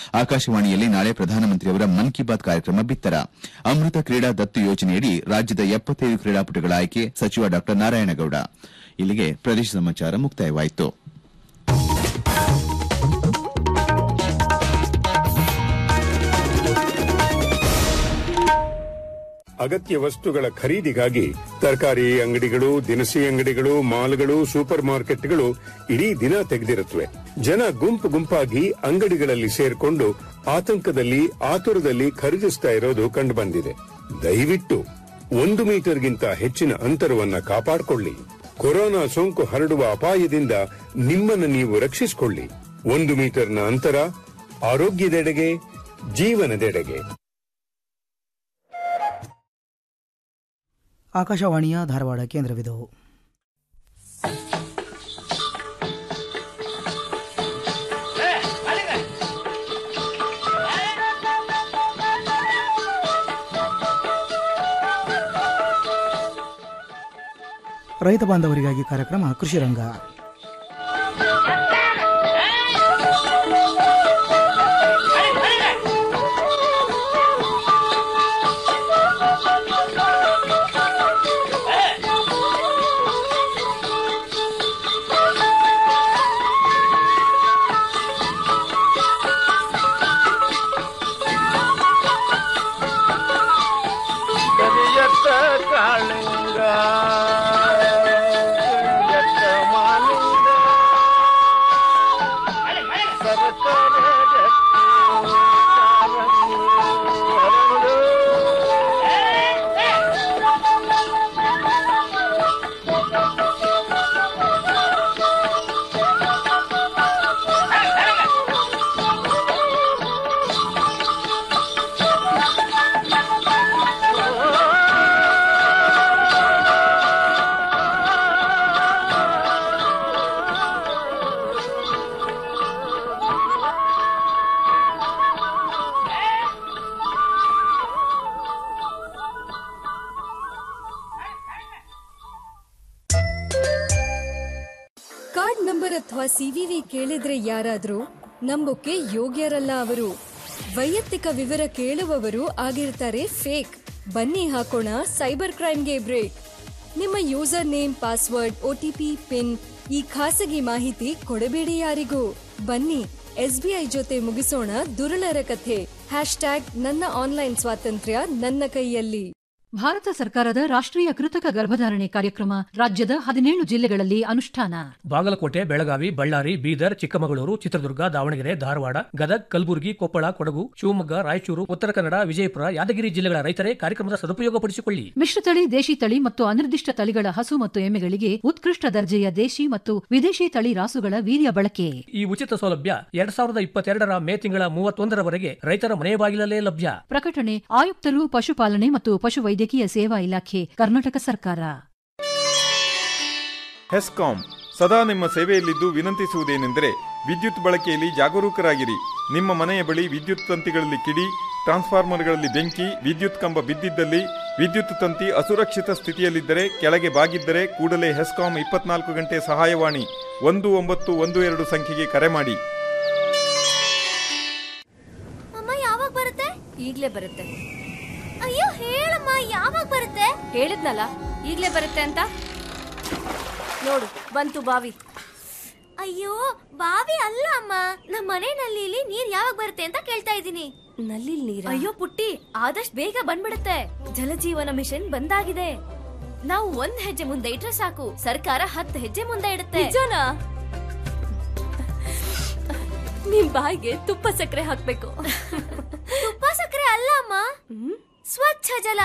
ಆಕಾಶವಾಣಿಯಲ್ಲಿ ನಾಳೆ ಪ್ರಧಾನಮಂತ್ರಿಯವರ ಮನ್ ಕಿ ಬಾತ್ ಕಾರ್ಯಕ್ರಮ ಬಿತ್ತರ ಅಮೃತ ಕ್ರೀಡಾ ದತ್ತು ಯೋಜನೆಯಡಿ ರಾಜ್ಯದ ಎಪ್ಪತ್ತೈದು ಕ್ರೀಡಾಪಟುಗಳ ಆಯ್ಕೆ ಸಚಿವ ಡಾ ನಾರಾಯಣಗೌಡ ಇಲ್ಲಿಗೆ ಪ್ರದೇಶ ಸಮಾಚಾರ ಮುಕ್ತಾಯವಾಯಿತು ಅಗತ್ಯ ವಸ್ತುಗಳ ಖರೀದಿಗಾಗಿ ತರಕಾರಿ ಅಂಗಡಿಗಳು ದಿನಸಿ ಅಂಗಡಿಗಳು ಮಾಲ್ಗಳು ಸೂಪರ್ ಮಾರ್ಕೆಟ್ಗಳು ಇಡೀ ದಿನ ತೆಗೆದಿರುತ್ತವೆ ಜನ ಗುಂಪು ಗುಂಪಾಗಿ ಅಂಗಡಿಗಳಲ್ಲಿ ಸೇರ್ಕೊಂಡು ಆತಂಕದಲ್ಲಿ ಆತುರದಲ್ಲಿ ಖರೀದಿಸ್ತಾ ಇರೋದು ಕಂಡುಬಂದಿದೆ ದಯವಿಟ್ಟು ಒಂದು ಮೀಟರ್ಗಿಂತ ಹೆಚ್ಚಿನ ಅಂತರವನ್ನ ಕಾಪಾಡಿಕೊಳ್ಳಿ ಕೊರೋನಾ ಸೋಂಕು ಹರಡುವ ಅಪಾಯದಿಂದ ನಿಮ್ಮನ್ನು ನೀವು ರಕ್ಷಿಸಿಕೊಳ್ಳಿ ಒಂದು ಮೀಟರ್ನ ಅಂತರ ಆರೋಗ್ಯದೆಡೆಗೆ ಜೀವನದೆಡೆಗೆ ಆಕಾಶವಾಣಿಯ ಧಾರವಾಡ ಕೇಂದ್ರವಿದು ರೈತ ಬಾಂಧವರಿಗಾಗಿ ಕಾರ್ಯಕ್ರಮ ಕೃಷಿ ರಂಗ ಕರಿಯತ್ತ ಕಾಳಿಂಗ ಕರಿಯತ್ತ ಮಾಲಿಂಗ ಸರಕಾರ ಕಾರ್ಡ್ ನಂಬರ್ ಅಥವಾ ಸಿವಿವಿ ಕೇಳಿದ್ರೆ ಯಾರಾದ್ರೂ ನಂಬೋಕೆ ಯೋಗ್ಯರಲ್ಲ ಅವರು ವೈಯಕ್ತಿಕ ವಿವರ ಕೇಳುವವರು ಆಗಿರ್ತಾರೆ ಫೇಕ್ ಬನ್ನಿ ಹಾಕೋಣ ಸೈಬರ್ ಕ್ರೈಮ್ಗೆ ಬ್ರೇಕ್ ನಿಮ್ಮ username password OTP pin ಈ ಖಾಸಗಿ ಮಾಹಿತಿ ಕೊಡಬೇಡಿ ಯಾರಿಗೂ ಬನ್ನಿ ಎಸ್ಬಿಐ ಜೊತೆ ಮುಗಿಸೋಣ ದುರುಳರ ಕಥೆ ಹ್ಯಾಶ್ ಟ್ಯಾಗ್ ನನ್ನ ಆನ್ಲೈನ್ ಸ್ವಾತಂತ್ರ್ಯ ನನ್ನ ಕೈಯಲ್ಲಿ ಭಾರತ ಸರ್ಕಾರದ ರಾಷ್ಟ್ರೀಯ ಕೃತಕ ಗರ್ಭಧಾರಣೆ ಕಾರ್ಯಕ್ರಮ ರಾಜ್ಯದ ಹದಿನೇಳು ಜಿಲ್ಲೆಗಳಲ್ಲಿ ಅನುಷ್ಠಾನ ಬಾಗಲಕೋಟೆ ಬೆಳಗಾವಿ ಬಳ್ಳಾರಿ ಬೀದರ್ ಚಿಕ್ಕಮಗಳೂರು ಚಿತ್ರದುರ್ಗ ದಾವಣಗೆರೆ ಧಾರವಾಡ ಗದಗ್ ಕಲಬುರಗಿ ಕೊಪ್ಪಳ ಕೊಡಗು ಶಿವಮೊಗ್ಗ ರಾಯಚೂರು ಉತ್ತರ ಕನ್ನಡ ವಿಜಯಪುರ ಯಾದಗಿರಿ ಜಿಲ್ಲೆಗಳ ರೈತರೇ ಕಾರ್ಯಕ್ರಮದ ಸದುಪಯೋಗಪಡಿಸಿಕೊಳ್ಳಿ ಮಿಶ್ರತಳಿ ದೇಶಿ ತಳಿ ಮತ್ತು ಅನಿರ್ದಿಷ್ಟ ತಳಿಗಳ ಹಸು ಮತ್ತು ಎಮ್ಮೆಗಳಿಗೆ ಉತ್ಕೃಷ್ಟ ದರ್ಜೆಯ ದೇಶಿ ಮತ್ತು ವಿದೇಶಿ ತಳಿ ರಾಸುಗಳ ವೀರ್ಯ ಬಳಕೆ ಈ ಉಚಿತ ಸೌಲಭ್ಯ ಎರಡ್ ಸಾವಿರದ ಇಪ್ಪತ್ತೆರಡರ ಮೇ ತಿಂಗಳ ಮೂವತ್ತೊಂದರವರೆಗೆ ರೈತರ ಮನೆ ಬಾಗಿಲಲ್ಲೇ ಲಭ್ಯ ಪ್ರಕಟಣೆ ಆಯುಕ್ತರು ಪಶುಪಾಲನೆ ಮತ್ತು ಪಶುವೈದ್ಯಕೀಯ ಸೇವಾ ಇಲಾಖೆ ಕರ್ನಾಟಕ ಸರ್ಕಾರ ಹೆಸ್ಕಾಂ ಸದಾ ನಿಮ್ಮ ಸೇವೆಯಲ್ಲಿದ್ದು ವಿನಂತಿಸುವುದೇನೆಂದರೆ ವಿದ್ಯುತ್ ಬಳಕೆಯಲ್ಲಿ ಜಾಗರೂಕರಾಗಿರಿ ನಿಮ್ಮ ಮನೆಯ ಬಳಿ ವಿದ್ಯುತ್ ತಂತಿಗಳಲ್ಲಿ ಕಿಡಿ ಟ್ರಾನ್ಸ್ಫಾರ್ಮರ್ಗಳಲ್ಲಿ ಬೆಂಕಿ ವಿದ್ಯುತ್ ಕಂಬ ಬಿದ್ದಿದ್ದಲ್ಲಿ ವಿದ್ಯುತ್ ತಂತಿ ಅಸುರಕ್ಷಿತ ಸ್ಥಿತಿಯಲ್ಲಿದ್ದರೆ ಕೆಳಗೆ ಬಾಗಿದ್ದರೆ ಕೂಡಲೇ ಹೆಸ್ಕಾಂ ಇಪ್ಪತ್ನಾಲ್ಕು ಗಂಟೆ ಸಹಾಯವಾಣಿ ಒಂದು ಒಂಬತ್ತು ಒಂದು ಎರಡು ಸಂಖ್ಯೆಗೆ ಕರೆ ಮಾಡಿ ಅಮ್ಮ ಯಾವಾಗ ಬರುತ್ತೆ ಈಗ್ಲೇ ಬರುತ್ತೆ ಅಯ್ಯೋ ಹೇಳಮ್ಮ ಯಾವಾಗ ಬರುತ್ತೆ ಹೇಳಿದ್ನಲ್ಲ ಈಗ್ಲೇ ಬರುತ್ತೆ ಅಂತ ನೋಡು ಬಂತು ಬಾವಿ ಅಯ್ಯೋ ಬಾವಿ ಅಲ್ಲ ಅಮ್ಮ ನಮ್ಮ ಮನೆ ನಲ್ಲಿಲಿ ನೀರ್ ಯಾವಾಗ ಬರುತ್ತೆ ಅಂತ ಕೇಳ್ತಾ ಇದ್ದೀನಿ ನಲ್ಲಿ ನೀರ ಅಯ್ಯೋ ಪುಟ್ಟಿ ಆದಷ್ಟು ಬೇಗ ಬಂದ್ಬಿಡುತ್ತೆ ಜಲಜೀವನ ಮಿಷನ್ ಬಂದಾಗಿದೆ ನಾವು ಒಂದ್ ಹೆಜ್ಜೆ ಮುಂದೆ ಇಟ್ರೆ ಸಾಕು ಸರ್ಕಾರ ಹತ್ತು ಹೆಜ್ಜೆ ಮುಂದೆ ಇಡುತ್ತೆ ನಿಜನಾ ನಿಮ್ ಬಾಯಿಗೆ ತುಪ್ಪ ಸಕ್ಕರೆ ಹಾಕ್ಬೇಕು ತುಪ್ಪ ಸಕ್ಕರೆ ಅಲ್ಲ ಅಮ್ಮ ಸ್ವಚ್ಛ ಜಲ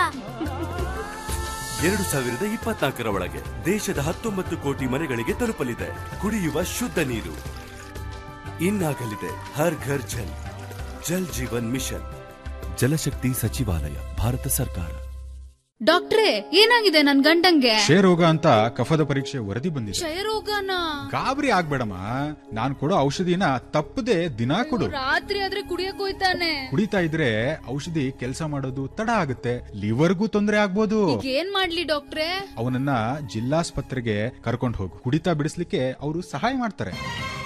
ಎರಡು ಸಾವಿರದ ಇಪ್ಪತ್ನಾಲ್ಕರ ಒಳಗೆ ದೇಶದ ಹತ್ತೊಂಬತ್ತು ಕೋಟಿ ಮನೆಗಳಿಗೆ ತಲುಪಲಿದೆ ಕುಡಿಯುವ ಶುದ್ಧ ನೀರು ಇನ್ನಾಗಲಿದೆ ಹರ್ ಘರ್ ಜಲ್ ಜಲ್ ಜೀವನ್ ಮಿಷನ್ ಜಲಶಕ್ತಿ ಸಚಿವಾಲಯ ಭಾರತ ಸರ್ಕಾರ ಡಾಕ್ಟ್ರೇ ಏನಾಗಿದೆ ನನ್ ಗಂಡಂಗೆ ಕ್ಷಯರೋಗ ಅಂತ ಕಫದ ಪರೀಕ್ಷೆ ವರದಿ ಬಂದಿದೆ ಕ್ಷಯರೋಗನ ಗಾಬರಿ ಆಗ್ಬೇಡಮ್ಮ ನಾನ್ ಕೊಡೋ ಔಷಧಿನ ತಪ್ಪದೆ ದಿನಾ ಕೊಡು ರಾತ್ರಿ ಆದ್ರೆ ಕುಡಿಯಕ್ ಹೋಯ್ತಾನೆ ಕುಡಿತಾ ಇದ್ರೆ ಔಷಧಿ ಕೆಲಸ ಮಾಡೋದು ತಡ ಆಗುತ್ತೆ ಲಿವರ್ಗೂ ತೊಂದರೆ ಆಗ್ಬೋದು ಈಗ ಏನ್ ಮಾಡ್ಲಿ ಡಾಕ್ಟ್ರೇ ಅವನನ್ನ ಜಿಲ್ಲಾಸ್ಪತ್ರೆಗೆ ಕರ್ಕೊಂಡು ಹೋಗು ಕುಡಿತಾ ಬಿಡಿಸ್ಲಿಕ್ಕೆ ಅವರು ಸಹಾಯ ಮಾಡ್ತಾರೆ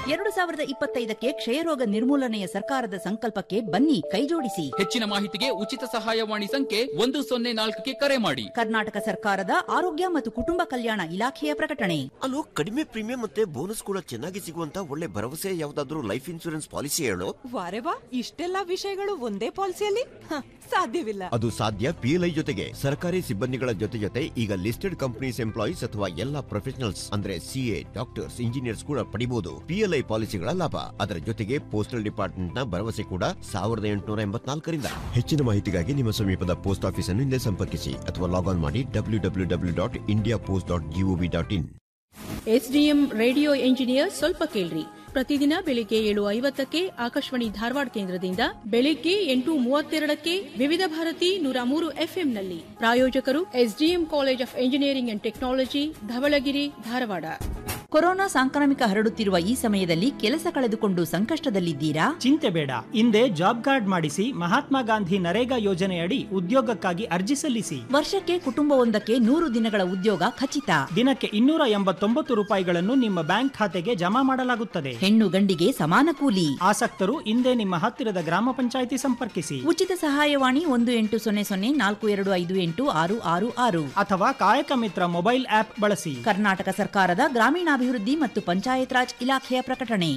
ಎರಡು ಸಾವಿರದ ಇಪ್ಪತ್ತೈದಕ್ಕೆ ಕ್ಷಯರೋಗ ನಿರ್ಮೂಲನೆಯ ಸರ್ಕಾರದ ಸಂಕಲ್ಪಕ್ಕೆ ಬನ್ನಿ ಕೈಜೋಡಿಸಿ ಹೆಚ್ಚಿನ ಮಾಹಿತಿಗೆ ಉಚಿತ ಸಹಾಯವಾಣಿ ಸಂಖ್ಯೆ ಒಂದು ಸೊನ್ನೆ ನಾಲ್ಕಕ್ಕೆ ಕರೆ ಮಾಡಿ ಕರ್ನಾಟಕ ಸರ್ಕಾರದ ಆರೋಗ್ಯ ಮತ್ತು ಕುಟುಂಬ ಕಲ್ಯಾಣ ಇಲಾಖೆಯ ಪ್ರಕಟಣೆ ಅಲ್ಲೋ ಕಡಿಮೆ ಪ್ರೀಮಿಯಂ ಮತ್ತೆ ಬೋನಸ್ ಕೂಡ ಚೆನ್ನಾಗಿ ಸಿಗುವಂತ ಒಳ್ಳೆ ಭರವಸೆ ಯಾವ್ದಾದ್ರು ಲೈಫ್ ಇನ್ಶೂರೆನ್ಸ್ ಪಾಲಿಸಿ ಹೇಳು ವಾರೆ ವಾ ಇಷ್ಟೆಲ್ಲಾ ವಿಷಯಗಳು ಒಂದೇ ಪಾಲಿಸಿಯಲ್ಲಿ ಹ, ಸಾಧ್ಯವಿಲ್ಲ ಅದು ಸಾಧ್ಯ ಪಿಎಲ್ಐ ಜೊತೆಗೆ ಸರ್ಕಾರಿ ಸಿಬ್ಬಂದಿಗಳ ಜೊತೆ ಜೊತೆ ಈಗ ಲಿಸ್ಟೆಡ್ ಕಂಪನೀಸ್ ಎಂಪ್ಲಾಯೀಸ್ ಅಥವಾ ಎಲ್ಲಾ ಪ್ರೊಫೆಷನಲ್ಸ್ ಅಂದ್ರೆ ಸಿಎ ಡಾಕ್ಟರ್ಸ್ ಇಂಜಿನಿಯರ್ಸ್ ಕೂಡ ಪಡಿಬಹುದು ಪಿಎಲ್ಐ ಪಾಲಿಸಿಗಳ ಲಾಭ ಅದರ ಜೊತೆಗೆ ಪೋಸ್ಟಲ್ ಡಿಪಾರ್ಟ್ಮೆಂಟ್ ನ ಭರವಸೆ ಕೂಡ ಸಾವಿರದ ಎಂಟುನೂರ ಎಂಬತ್ನಾಲ್ಕರಿಂದ ಹೆಚ್ಚಿನ ಮಾಹಿತಿಗಾಗಿ ನಿಮ್ಮ ಸಮೀಪದ ಪೋಸ್ಟ್ ಆಫೀಸ್ ಅನ್ನು ಹಿಂದೆ ಸಂಪರ್ಕಿಸಿ ಅಥವಾ ಲಾಗ್ ಆನ್ ಮಾಡಿ W W W dot India post dot gov dot in SDM radio engineer ಸ್ವಲ್ಪ ಕೇಳ್ರಿ ಪ್ರತಿದಿನ ಬೆಳಿಗ್ಗೆ ಏಳು ಐವತ್ತಕ್ಕೆ ಆಕಾಶವಾಣಿ ಧಾರವಾಡ ಕೇಂದ್ರದಿಂದ ಬೆಳಿಗ್ಗೆ ಎಂಟು ಮೂವತ್ತೆರಡಕ್ಕೆ ವಿವಿಧ ಭಾರತಿ ನೂರ ಮೂರು ಎಫ್ಎಂನಲ್ಲಿ ಪ್ರಾಯೋಜಕರು SDM college of engineering and technology Dhavalagiri Dharwad corona ಸಾಂಕ್ರಾಮಿಕ ಹರಡುತ್ತಿರುವ ಈ ಸಮಯದಲ್ಲಿ ಕೆಲಸ ಕಳೆದುಕೊಂಡು ಸಂಕಷ್ಟದಲ್ಲಿದ್ದೀರಾ ಚಿಂತೆ ಬೇಡ ಹಿಂದೆ ಜಾಬ್ ಕಾರ್ಡ್ ಮಾಡಿಸಿ ಮಹಾತ್ಮ ಗಾಂಧಿ ನರೇಗಾ ಯೋಜನೆಯಡಿ ಉದ್ಯೋಗಕ್ಕಾಗಿ ಅರ್ಜಿ ಸಲ್ಲಿಸಿ ವರ್ಷಕ್ಕೆ ಕುಟುಂಬವೊಂದಕ್ಕೆ ನೂರು ದಿನಗಳ ಉದ್ಯೋಗ ಖಚಿತ ದಿನಕ್ಕೆ ಇನ್ನೂರ ಎಂಬತ್ತೊಂಬತ್ತು ರೂಪಾಯಿಗಳನ್ನು ನಿಮ್ಮ ಬ್ಯಾಂಕ್ ಖಾತೆಗೆ ಜಮಾ ಮಾಡಲಾಗುತ್ತದೆ ಹೆಣ್ಣು ಗಂಡಿಗೆ ಸಮಾನ ಕೂಲಿ ಆಸಕ್ತರು ಹಿಂದೆ ನಿಮ್ಮ ಹತ್ತಿರದ ಗ್ರಾಮ ಪಂಚಾಯಿತಿ ಸಂಪರ್ಕಿಸಿ ಉಚಿತ ಸಹಾಯವಾಣಿ ಒಂದು ಎಂಟು ಸೊನ್ನೆ ಸೊನ್ನೆ ನಾಲ್ಕು ಎರಡು ಐದು ಎಂಟು ಆರು ಆರು ಆರು ಅಥವಾ ಕಾಯಕ ಮಿತ್ರ ಮೊಬೈಲ್ ಆಪ್ ಬಳಸಿ ಕರ್ನಾಟಕ ಸರ್ಕಾರದ ಗ್ರಾಮೀಣಾಭಿವೃದ್ಧಿ ಮತ್ತು ಪಂಚಾಯತ್ ರಾಜ್ ಇಲಾಖೆಯ ಪ್ರಕಟಣೆ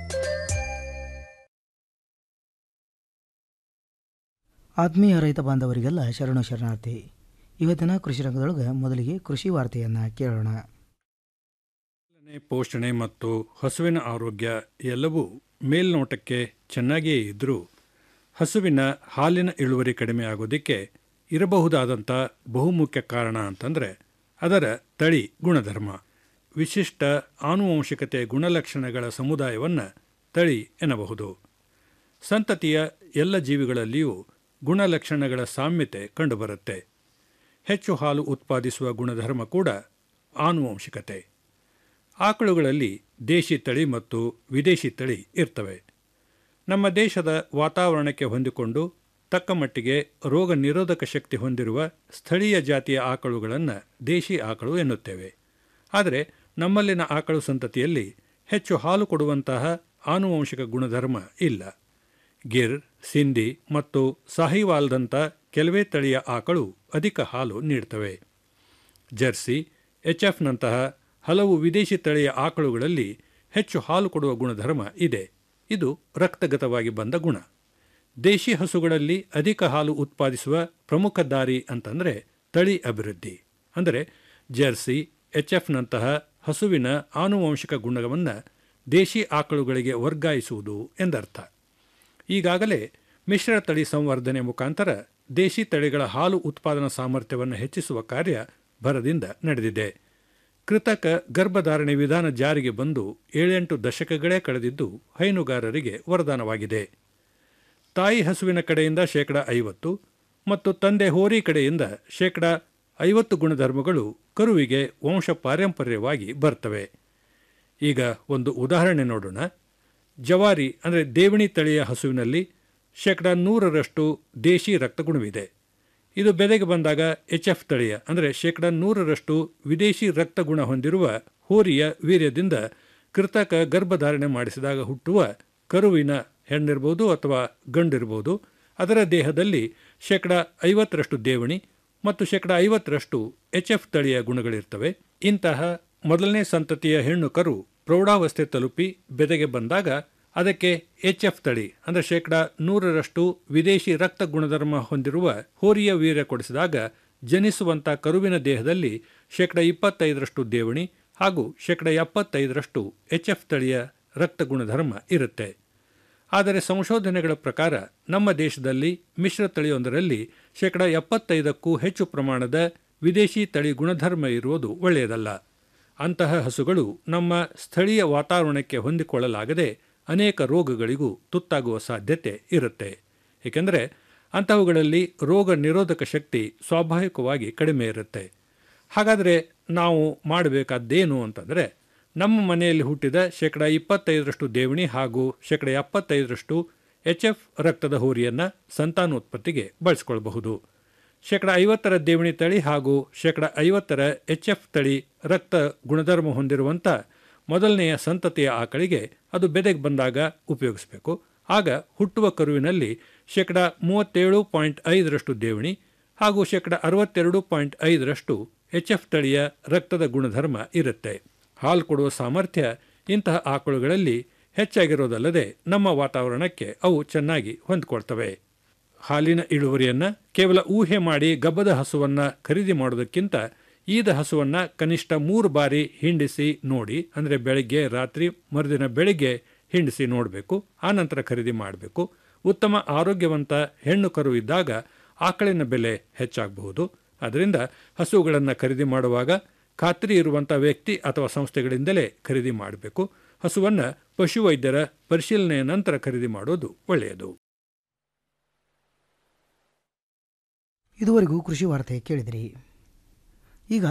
ಆತ್ಮೀಯ ರೈತ ಬಾಂಧವರಿಗೆಲ್ಲ ಶರಣು ಶರಣಾರ್ಥಿ ಇವತ್ತಿನ ಕೃಷಿ ರಂಗದೊಳಗೆ ಮೊದಲಿಗೆ ಕೃಷಿ ವಾರ್ತೆಯನ್ನು ಕೇಳೋಣ ಪೋಷಣೆ ಮತ್ತು ಹಸುವಿನ ಆರೋಗ್ಯ ಎಲ್ಲವೂ ಮೇಲ್ನೋಟಕ್ಕೆ ಚೆನ್ನಾಗಿಯೇ ಇದ್ದರೂ ಹಸುವಿನ ಹಾಲಿನ ಇಳುವರಿ ಕಡಿಮೆ ಆಗೋದಕ್ಕೆ ಇರಬಹುದಾದಂಥ ಬಹುಮುಖ್ಯ ಕಾರಣ ಅಂತಂದರೆ ಅದರ ತಳಿ ಗುಣಧರ್ಮ ವಿಶಿಷ್ಟ ಆನುವಂಶಿಕತೆ ಗುಣಲಕ್ಷಣಗಳ ಸಮುದಾಯವನ್ನು ತಳಿ ಎನ್ನಬಹುದು ಸಂತತಿಯ ಎಲ್ಲ ಜೀವಿಗಳಲ್ಲಿಯೂ ಗುಣಲಕ್ಷಣಗಳ ಸಾಮ್ಯತೆ ಕಂಡುಬರುತ್ತೆ ಹೆಚ್ಚು ಹಾಲು ಉತ್ಪಾದಿಸುವ ಗುಣಧರ್ಮ ಕೂಡ ಆನುವಂಶಿಕತೆ ಆಕಳುಗಳಲ್ಲಿ ದೇಶಿ ತಳಿ ಮತ್ತು ವಿದೇಶಿ ತಳಿ ಇರ್ತವೆ ನಮ್ಮ ದೇಶದ ವಾತಾವರಣಕ್ಕೆ ಹೊಂದಿಕೊಂಡು ತಕ್ಕ ಮಟ್ಟಿಗೆ ರೋಗ ನಿರೋಧಕ ಶಕ್ತಿ ಹೊಂದಿರುವ ಸ್ಥಳೀಯ ಜಾತಿಯ ಆಕಳುಗಳನ್ನು ದೇಶಿ ಆಕಳು ಎನ್ನುತ್ತೇವೆ ಆದರೆ ನಮ್ಮಲ್ಲಿನ ಆಕಳು ಸಂತತಿಯಲ್ಲಿ ಹೆಚ್ಚು ಹಾಲು ಕೊಡುವಂತಹ ಆನುವಂಶಿಕ ಗುಣಧರ್ಮ ಇಲ್ಲ ಗಿರ್ ಸಿಂಧಿ ಮತ್ತು ಸಾಹಿವಾಲ್ದಂಥ ಕೆಲವೇ ತಳಿಯ ಆಕಳು ಅಧಿಕ ಹಾಲು ನೀಡ್ತವೆ ಜರ್ಸಿ ಎಚ್ ಎಫ್ನಂತಹ ಹಲವು ವಿದೇಶಿ ತಳಿಯ ಆಕಳುಗಳಲ್ಲಿ ಹೆಚ್ಚು ಹಾಲು ಕೊಡುವ ಗುಣಧರ್ಮ ಇದೆ ಇದು ರಕ್ತಗತವಾಗಿ ಬಂದ ಗುಣ ದೇಶಿ ಹಸುಗಳಲ್ಲಿ ಅಧಿಕ ಹಾಲು ಉತ್ಪಾದಿಸುವ ಪ್ರಮುಖ ದಾರಿ ಅಂತಂದರೆ ತಳಿ ಅಭಿವೃದ್ಧಿ ಅಂದರೆ ಜರ್ಸಿ ಎಚ್ ಎಫ್ನಂತಹ ಹಸುವಿನ ಆನುವಂಶಿಕ ಗುಣವನ್ನು ದೇಶಿ ಆಕಳುಗಳಿಗೆ ವರ್ಗಾಯಿಸುವುದು ಎಂದರ್ಥ ಈಗಾಗಲೇ ಮಿಶ್ರ ತಳಿ ಸಂವರ್ಧನೆ ಮುಖಾಂತರ ದೇಶಿ ತಳಿಗಳ ಹಾಲು ಉತ್ಪಾದನಾ ಸಾಮರ್ಥ್ಯವನ್ನು ಹೆಚ್ಚಿಸುವ ಕಾರ್ಯ ಭರದಿಂದ ನಡೆದಿದೆ ಕೃತಕ ಗರ್ಭಧಾರಣೆ ವಿಧಾನ ಜಾರಿಗೆ ಬಂದು ಏಳೆಂಟು ದಶಕಗಳೇ ಕಳೆದಿದ್ದು ಹೈನುಗಾರರಿಗೆ ವರದಾನವಾಗಿದೆ ತಾಯಿ ಹಸುವಿನ ಕಡೆಯಿಂದ ಶೇಕಡ ಐವತ್ತು ಮತ್ತು ತಂದೆ ಹೋರಿ ಕಡೆಯಿಂದ ಶೇಕಡ ಐವತ್ತು ಗುಣಧರ್ಮಗಳು ಕರುವಿಗೆ ವಂಶ ಪಾರಂಪರ್ಯವಾಗಿ ಬರ್ತವೆ ಈಗ ಒಂದು ಉದಾಹರಣೆ ನೋಡೋಣ ಜವಾರಿ ಅಂದರೆ ದೇವಣಿ ತಳಿಯ ಹಸುವಿನಲ್ಲಿ ಶೇಕಡ ನೂರರಷ್ಟು ದೇಶಿ ರಕ್ತಗುಣವಿದೆ ಇದು ಬೆಲೆಗೆ ಬಂದಾಗ ಎಚ್ ಎಫ್ ತಳಿಯ ಅಂದರೆ ಶೇಕಡ ನೂರರಷ್ಟು ವಿದೇಶಿ ರಕ್ತಗುಣ ಹೊಂದಿರುವ ಹೋರಿಯ ವೀರ್ಯದಿಂದ ಕೃತಕ ಗರ್ಭಧಾರಣೆ ಮಾಡಿಸಿದಾಗ ಹುಟ್ಟುವ ಕರುವಿನ ಹೆಣ್ಣಿರ್ಬೋದು ಅಥವಾ ಗಂಡಿರ್ಬೋದು ಅದರ ದೇಹದಲ್ಲಿ ಶೇಕಡ ಐವತ್ತರಷ್ಟು ದೇವಣಿ ಮತ್ತು ಶೇಕಡ ಐವತ್ತರಷ್ಟು ಎಚ್ ಎಫ್ ತಳಿಯ ಗುಣಗಳಿರ್ತವೆ ಇಂತಹ ಮೊದಲನೇ ಸಂತತಿಯ ಹೆಣ್ಣು ಕರು ಪ್ರೌಢಾವಸ್ಥೆ ತಲುಪಿ ಬೆದೆಗೆ ಬಂದಾಗ ಅದಕ್ಕೆ ಎಚ್ ಎಫ್ ತಳಿ ಅಂದರೆ ಶೇಕಡ ನೂರರಷ್ಟು ವಿದೇಶಿ ರಕ್ತ ಗುಣಧರ್ಮ ಹೊಂದಿರುವ ಹೋರಿಯ ವೀರ್ಯ ಕೊಡಿಸಿದಾಗ ಜನಿಸುವಂಥ ಕರುವಿನ ದೇಹದಲ್ಲಿ ಶೇಕಡ ಇಪ್ಪತ್ತೈದರಷ್ಟು ದೇವಣಿ ಹಾಗೂ ಶೇಕಡ ಎಪ್ಪತ್ತೈದರಷ್ಟು ಎಚ್ ಎಫ್ ತಳಿಯ ರಕ್ತ ಗುಣಧರ್ಮ ಇರುತ್ತೆ ಆದರೆ ಸಂಶೋಧನೆಗಳ ಪ್ರಕಾರ ನಮ್ಮ ದೇಶದಲ್ಲಿ ಮಿಶ್ರ ತಳಿಯೊಂದರಲ್ಲಿ ಶೇಕಡ ಎಪ್ಪತ್ತೈದಕ್ಕೂ ಹೆಚ್ಚು ಪ್ರಮಾಣದ ವಿದೇಶಿ ತಳಿ ಗುಣಧರ್ಮ ಇರುವುದು ಒಳ್ಳೆಯದಲ್ಲ ಅಂತಹ ಹಸುಗಳು ನಮ್ಮ ಸ್ಥಳೀಯ ವಾತಾವರಣಕ್ಕೆ ಹೊಂದಿಕೊಳ್ಳಲಾಗದೆ ಅನೇಕ ರೋಗಗಳಿಗೂ ತುತ್ತಾಗುವ ಸಾಧ್ಯತೆ ಇರುತ್ತೆ ಏಕೆಂದರೆ ಅಂತಹವುಗಳಲ್ಲಿ ರೋಗ ನಿರೋಧಕ ಶಕ್ತಿ ಸ್ವಾಭಾವಿಕವಾಗಿ ಕಡಿಮೆ ಇರುತ್ತೆ ಹಾಗಾದರೆ ನಾವು ಮಾಡಬೇಕಾದ್ದೇನು ಅಂತಂದರೆ ನಮ್ಮ ಮನೆಯಲ್ಲಿ ಹುಟ್ಟಿದ ಶೇಕಡ ಇಪ್ಪತ್ತೈದರಷ್ಟು ದೇವಣಿ ಹಾಗೂ ಶೇಕಡ ಎಪ್ಪತ್ತೈದರಷ್ಟು ಎಚ್ ಎಫ್ ರಕ್ತದ ಹೋರಿಯನ್ನು ಸಂತಾನೋತ್ಪತ್ತಿಗೆ ಬಳಸಿಕೊಳ್ಳಬಹುದು ಶೇಕಡ ಐವತ್ತರ ದೇವಣಿ ತಳಿ ಹಾಗೂ ಶೇಕಡ ಐವತ್ತರ ಎಚ್ ಎಫ್ ತಳಿ ರಕ್ತ ಗುಣಧರ್ಮ ಹೊಂದಿರುವಂಥ ಮೊದಲನೆಯ ಸಂತತಿಯ ಆಕಳಿಗೆ ಅದು ಬೆದೆಗೆ ಬಂದಾಗ ಉಪಯೋಗಿಸಬೇಕು ಆಗ ಹುಟ್ಟುವ ಕರುವಿನಲ್ಲಿ ಶೇಕಡ ಮೂವತ್ತೇಳು ಪಾಯಿಂಟ್ ಐದರಷ್ಟು ದೇವಣಿ ಹಾಗೂ ಶೇಕಡ ಅರವತ್ತೆರಡು ಪಾಯಿಂಟ್ ಐದರಷ್ಟು ಎಚ್ ಎಫ್ ತಳಿಯ ರಕ್ತದ ಗುಣಧರ್ಮ ಇರುತ್ತೆ ಹಾಲು ಕೊಡುವ ಸಾಮರ್ಥ್ಯ ಇಂತಹ ಆಕಳುಗಳಲ್ಲಿ ಹೆಚ್ಚಾಗಿರೋದಲ್ಲದೆ ನಮ್ಮ ವಾತಾವರಣಕ್ಕೆ ಅವು ಚೆನ್ನಾಗಿ ಹೊಂದಿಕೊಳ್ತವೆ ಹಾಲಿನ ಇಳುವರಿಯನ್ನು ಕೇವಲ ಊಹೆ ಮಾಡಿ ಗಬ್ಬದ ಹಸುವನ್ನು ಖರೀದಿ ಮಾಡೋದಕ್ಕಿಂತ ಈದ ಹಸುವನ್ನು ಕನಿಷ್ಠ ಮೂರು ಬಾರಿ ಹಿಂಡಿಸಿ ನೋಡಿ ಅಂದರೆ ಬೆಳಗ್ಗೆ ರಾತ್ರಿ ಮರುದಿನ ಬೆಳಿಗ್ಗೆ ಹಿಂಡಿಸಿ ನೋಡಬೇಕು ಆನಂತರ ಖರೀದಿ ಮಾಡಬೇಕು ಉತ್ತಮ ಆರೋಗ್ಯವಂತ ಹೆಣ್ಣು ಕರು ಇದ್ದಾಗ ಆಕಳಿನ ಬೆಲೆ ಹೆಚ್ಚಾಗಬಹುದು ಅದರಿಂದ ಹಸುಗಳನ್ನು ಖರೀದಿ ಮಾಡುವಾಗ ಖಾತ್ರಿ ಇರುವಂಥ ವ್ಯಕ್ತಿ ಅಥವಾ ಸಂಸ್ಥೆಗಳಿಂದಲೇ ಖರೀದಿ ಮಾಡಬೇಕು ಹಸುವನ್ನು ಪಶುವೈದ್ಯರ ಪರಿಶೀಲನೆಯ ನಂತರ ಖರೀದಿ ಮಾಡೋದು ಒಳ್ಳೆಯದು ಇದುವರೆಗೂ ಕೃಷಿ ವಾರ್ತೆ ಕೇಳಿದಿರಿ ಈಗ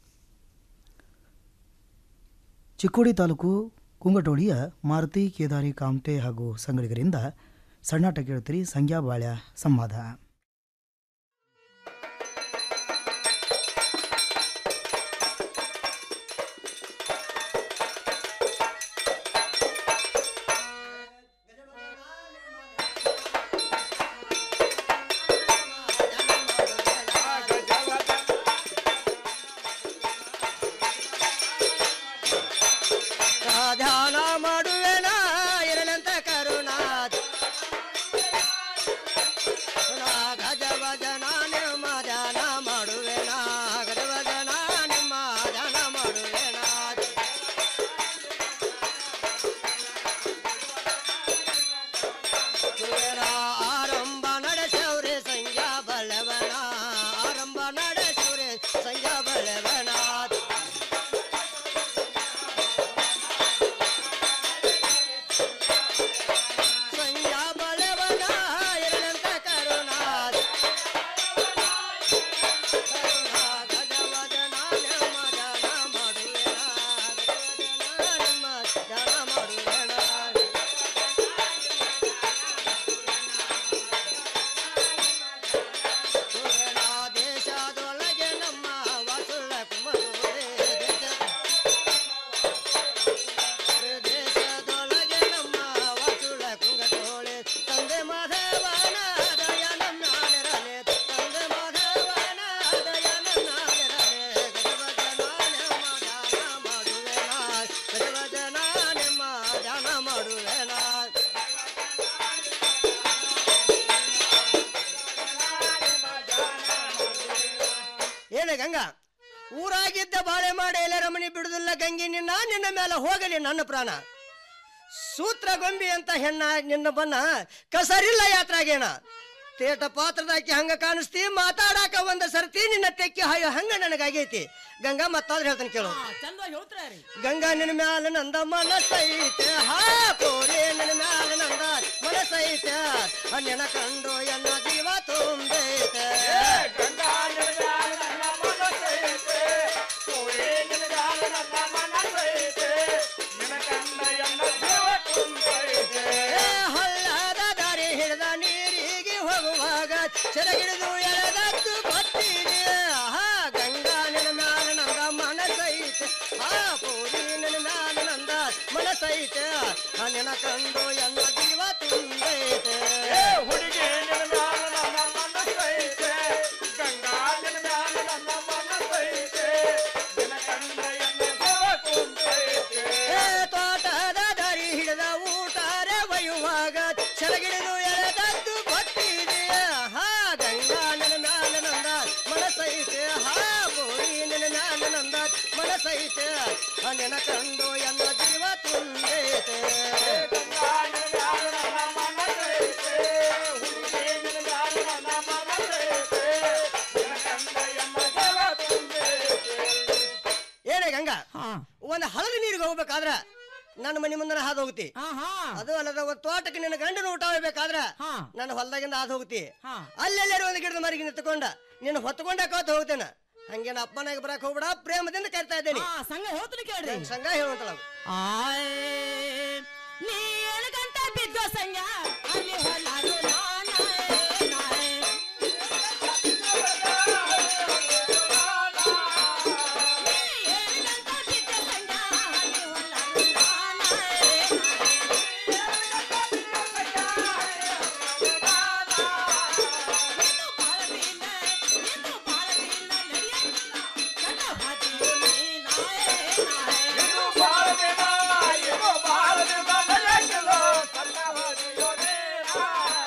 ಚಿಕ್ಕೋಡಿ ತಾಲೂಕು ಕುಂಗಟೋಳಿಯ ಮಾರುತಿ ಕೇದಾರಿ ಕಾಮಟೆ ಹಾಗೂ ಸಂಗಡಿಗರಿಂದ ಸಣ್ಣಾಟ ಕೇಳುತ್ತೀರಿ ಸಂಗ್ಯಾ ಬಾಳ್ಯ ಸಂವಾದ ಧ್ಯಾನ ಮಾಡುವೆನ ಇರಲಂತ ಕರುಣಾ ಗಜವ ಜನ ನಿಮ್ಮ ಧ್ಯಾನ ಮಾಡುವೆನ ಗಜವ ಜನ ನಿಮ್ಮ ಧ್ಯಾನ ಮಾಡುವೆನ ಸುವೇನ ಆರಂಭ ನಡೆಸವ್ರೆ ಸಂಜಾ ಬಲ್ಲವನ ಆರಂಭ ನಡೆಸವ್ರೆ ಸಂಜಾ ಬಲ್ಲವನ ಸಂಜಾ ಬಲವನ ಎರಡಂತ ಕರುಣಾ ಕರುಣಾ ಗಜವದನ ನಮ್ಮ ಧ್ಯಾನ ಮಾಡುವೆನ ಗಜವದನ ನಮ್ಮ ಧ್ಯಾನ ಮಾಡುವೆನ ಸುರೇಣ ದೇಶದೊಳಗೆ ನಮ್ಮ ವಸುಳ ಕುಮರುವೆ ದೇಶದೊಳಗೆ ನಮ್ಮ ವಸುಳ ಕುಂಗಟೋಳೆ ತಂದೆ ಮಾಧವನ ದಯ ನನ್ನಾನಿರಲೆ ತಂದೆ ಮಾಧವನ ದಯ ನನ್ನಾನಿರಲೆ ಗಜವದನ ನಿಮ್ಮ ಧ್ಯಾನ ಮಾಡುವೆನ ಗಜವದನ ನಿಮ್ಮ ಧ್ಯಾನ ಮಾಡುವೆನ ಏನೇ ಗಂಗಾ ಊರಾಗಿದ್ದ ಬಾಳೆ ಮಾಡಿ ಎಲೆ ರಮಣಿ ಬಿಡುದಿಲ್ಲ ಗಂಗಿ ನಿನ್ನ ನಿನ್ನ ಮೇಲೆ ಹೋಗಲಿ ನನ್ನ ಪ್ರಾಣ ಸೂತ್ರ ಗೊಂಬಿ ಅಂತ ಹೆಣ್ಣ ನಿನ್ನ ಬನ್ನ ಕಸರಿಲ್ಲ ಯಾತ್ರಾಗೇನ ತೇಟ ಪಾತ್ರದಾಕಿ ಹಂಗ ಕಾಣಿಸ್ತಿ ಮಾತಾಡಾಕ ಒಂದ ಸರ್ತಿ ನಿನ್ನ ತೆಕ್ಕಿ ಹಾಯೋ ಹಂಗ ನನಗಾಗೈತಿ ಗಂಗಾ ಮತ್ತಾದ್ರೆ ಹೇಳ್ತಾನೆ ಕೇಳು ಗಂಗಾ ನಿನ್ನ ಮ್ಯಾಲ ನಂದ ಮನಸ್ಸೈತೆ ಹಾ ಕೋರಿ ನಿನ್ನ ಮ್ಯಾಲ ನಂದ ಮನಸ್ಸೈತೆ ನಿನ್ನ ಕಂಡು ಎನ್ನ ಜೀವ ತುಂಬೈತೆ ಗಂಗಾ ನಿನ್ನ ಮ್ಯಾಲ ನನ್ನ ಮನಸ್ಸೈತೆ ಕೋರಿ ನಿನ್ನ ಮ್ಯಾಲ ನನ್ನ ಮನಸ್ಸೈತೆ ನಿನ್ನ ಕಂಡ ಎನ್ನ ಜೀವ ತುಂಬೈತೆ ಹಳ್ಳದ ದಾರಿ ಹಿಡಿದ ನೀರಿಗೆ ಹೋಗುವಾಗ ಸೆರಗಿಡಿದು ಎಳೆದದ್ದು ಗೊತ್ತಿದೆ ಆಹಾ ಗಂಗಾ ನಿನ್ನ ಮ್ಯಾಲ ನಂದ ಮನಸ್ಸೈತೆ ಆ ಪೂರಿ ನಿನ್ನ ಮ್ಯಾಲ ನಂದ ಮನಸ್ಸೈತೆ ಆ ನಿನ್ನ ಕಂಡು ಎನ್ನ ಜೀವ ತುಂಬೈತೆ ಹುಡುಗಿ ನಿನ್ನ ಮ್ಯಾಲ ನನ್ನ ಮನಸ್ಸೈತೆ ಗಂಗಾ ನಿನ್ನ ಮ್ಯಾಲ ನನ್ನ ಮನಸ್ಸೈತೆ ನಿನ್ನ ಕಂಡ ಎನ್ನ ಜೀವ ತುಂಬೈತೆ ತೋಟದ ದಾರಿ ಹಿಡಿದ ಊಟಾರೆ ಒಯ್ಯುವಾಗ ಸೆರಗಿಡಿದು ಎಳೆದದ್ದು ಗೊತ್ತಿದೆ ಹಾ ಗಂಗಾ ನನ್ನ ಮ್ಯಾಲ ನಂದ ಮನಸ್ಸೈತೆ ಹಾ ಬೋರಿ ನನ್ನ ಮ್ಯಾಲ ನಂದ ಮನಸ್ಸೈತೆ ಆ ನಿನ್ನ ಕಂಡು ಎನ್ನ ಜೀವ ತುಂಬೈತೆ ಗಂಗಾ ನಿನ್ನ ಮ್ಯಾಲ ನನ್ನ ಮನಸ್ಸೈತೆ ಹುಡುಗಿ ನಿನ್ನ ಮ್ಯಾಲ ನನ್ನ ಮನಸ್ಸೈತೆ ನಿನ್ನ ಕಂಡು ಎನ್ನ ಜೀವ ತುಂಬೈತೆ ಏನೇ ಗಂಗಾ ಒಂದು ಹಳದ ನೀರಿಗೆ ಹೋಗ್ಬೇಕಾದ್ರ ನನ್ನ ಮನೆ ಮುಂದೆ ಹಾದು ಹೋಗ್ತಿ ಅದು ಅಲ್ಲದ ಒಂದು ತೋಟಕ್ಕೆ ನಿನ್ನ ಗಂಡನ ಊಟ ಹೋಗ್ಬೇಕಾದ್ರ ನನ್ನ ಹೊಲದಾಗಿಂದ ಹಾದು ಹೋಗ್ತಿ ಅಲ್ಲೆಲ್ಲರೂ ಒಂದು ಗಿಡದ ಮರಿಗೆ ನಿಂತ್ಕೊಂಡ ನಿನ್ನ ಹೊತ್ಕೊಂಡ ಕೋತ ಹೋಗ್ತೇನೆ ಹಂಗೇನ ಅಪ್ಪನಾಗ ಬರಕ್ ಹೋಗ್ಬೇಡ ಪ್ರೇಮದಿಂದ ಕರಿತಾ ಇದ್ದೇನೆ ಸಂಘ ಹೇಳ್ತೀನಿ ಕೇಳಿ ಸಂಘ ಹೇಳುವಂತಳ ನೀ ಏಳು ಗಂಟೆ ಬಿದ್ದೋ ಸಂಗ ಅಲ್ಲಿ ಹೊಲಾರು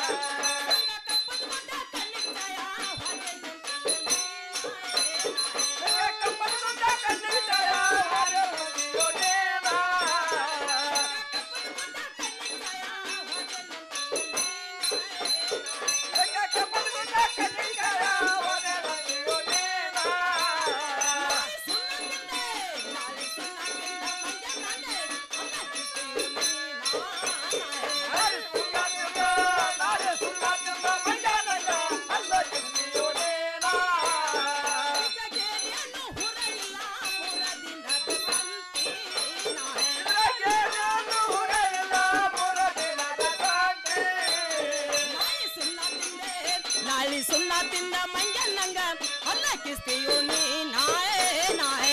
ನಾಳಿ ಸುಣ್ಣ ತಿಂದ ಮಂಗನ್ನಂಗ ಅಲ್ಲ ಕಿಸ್ತೀಯು ನೀ ನಾಯೇ ನಾಯೇ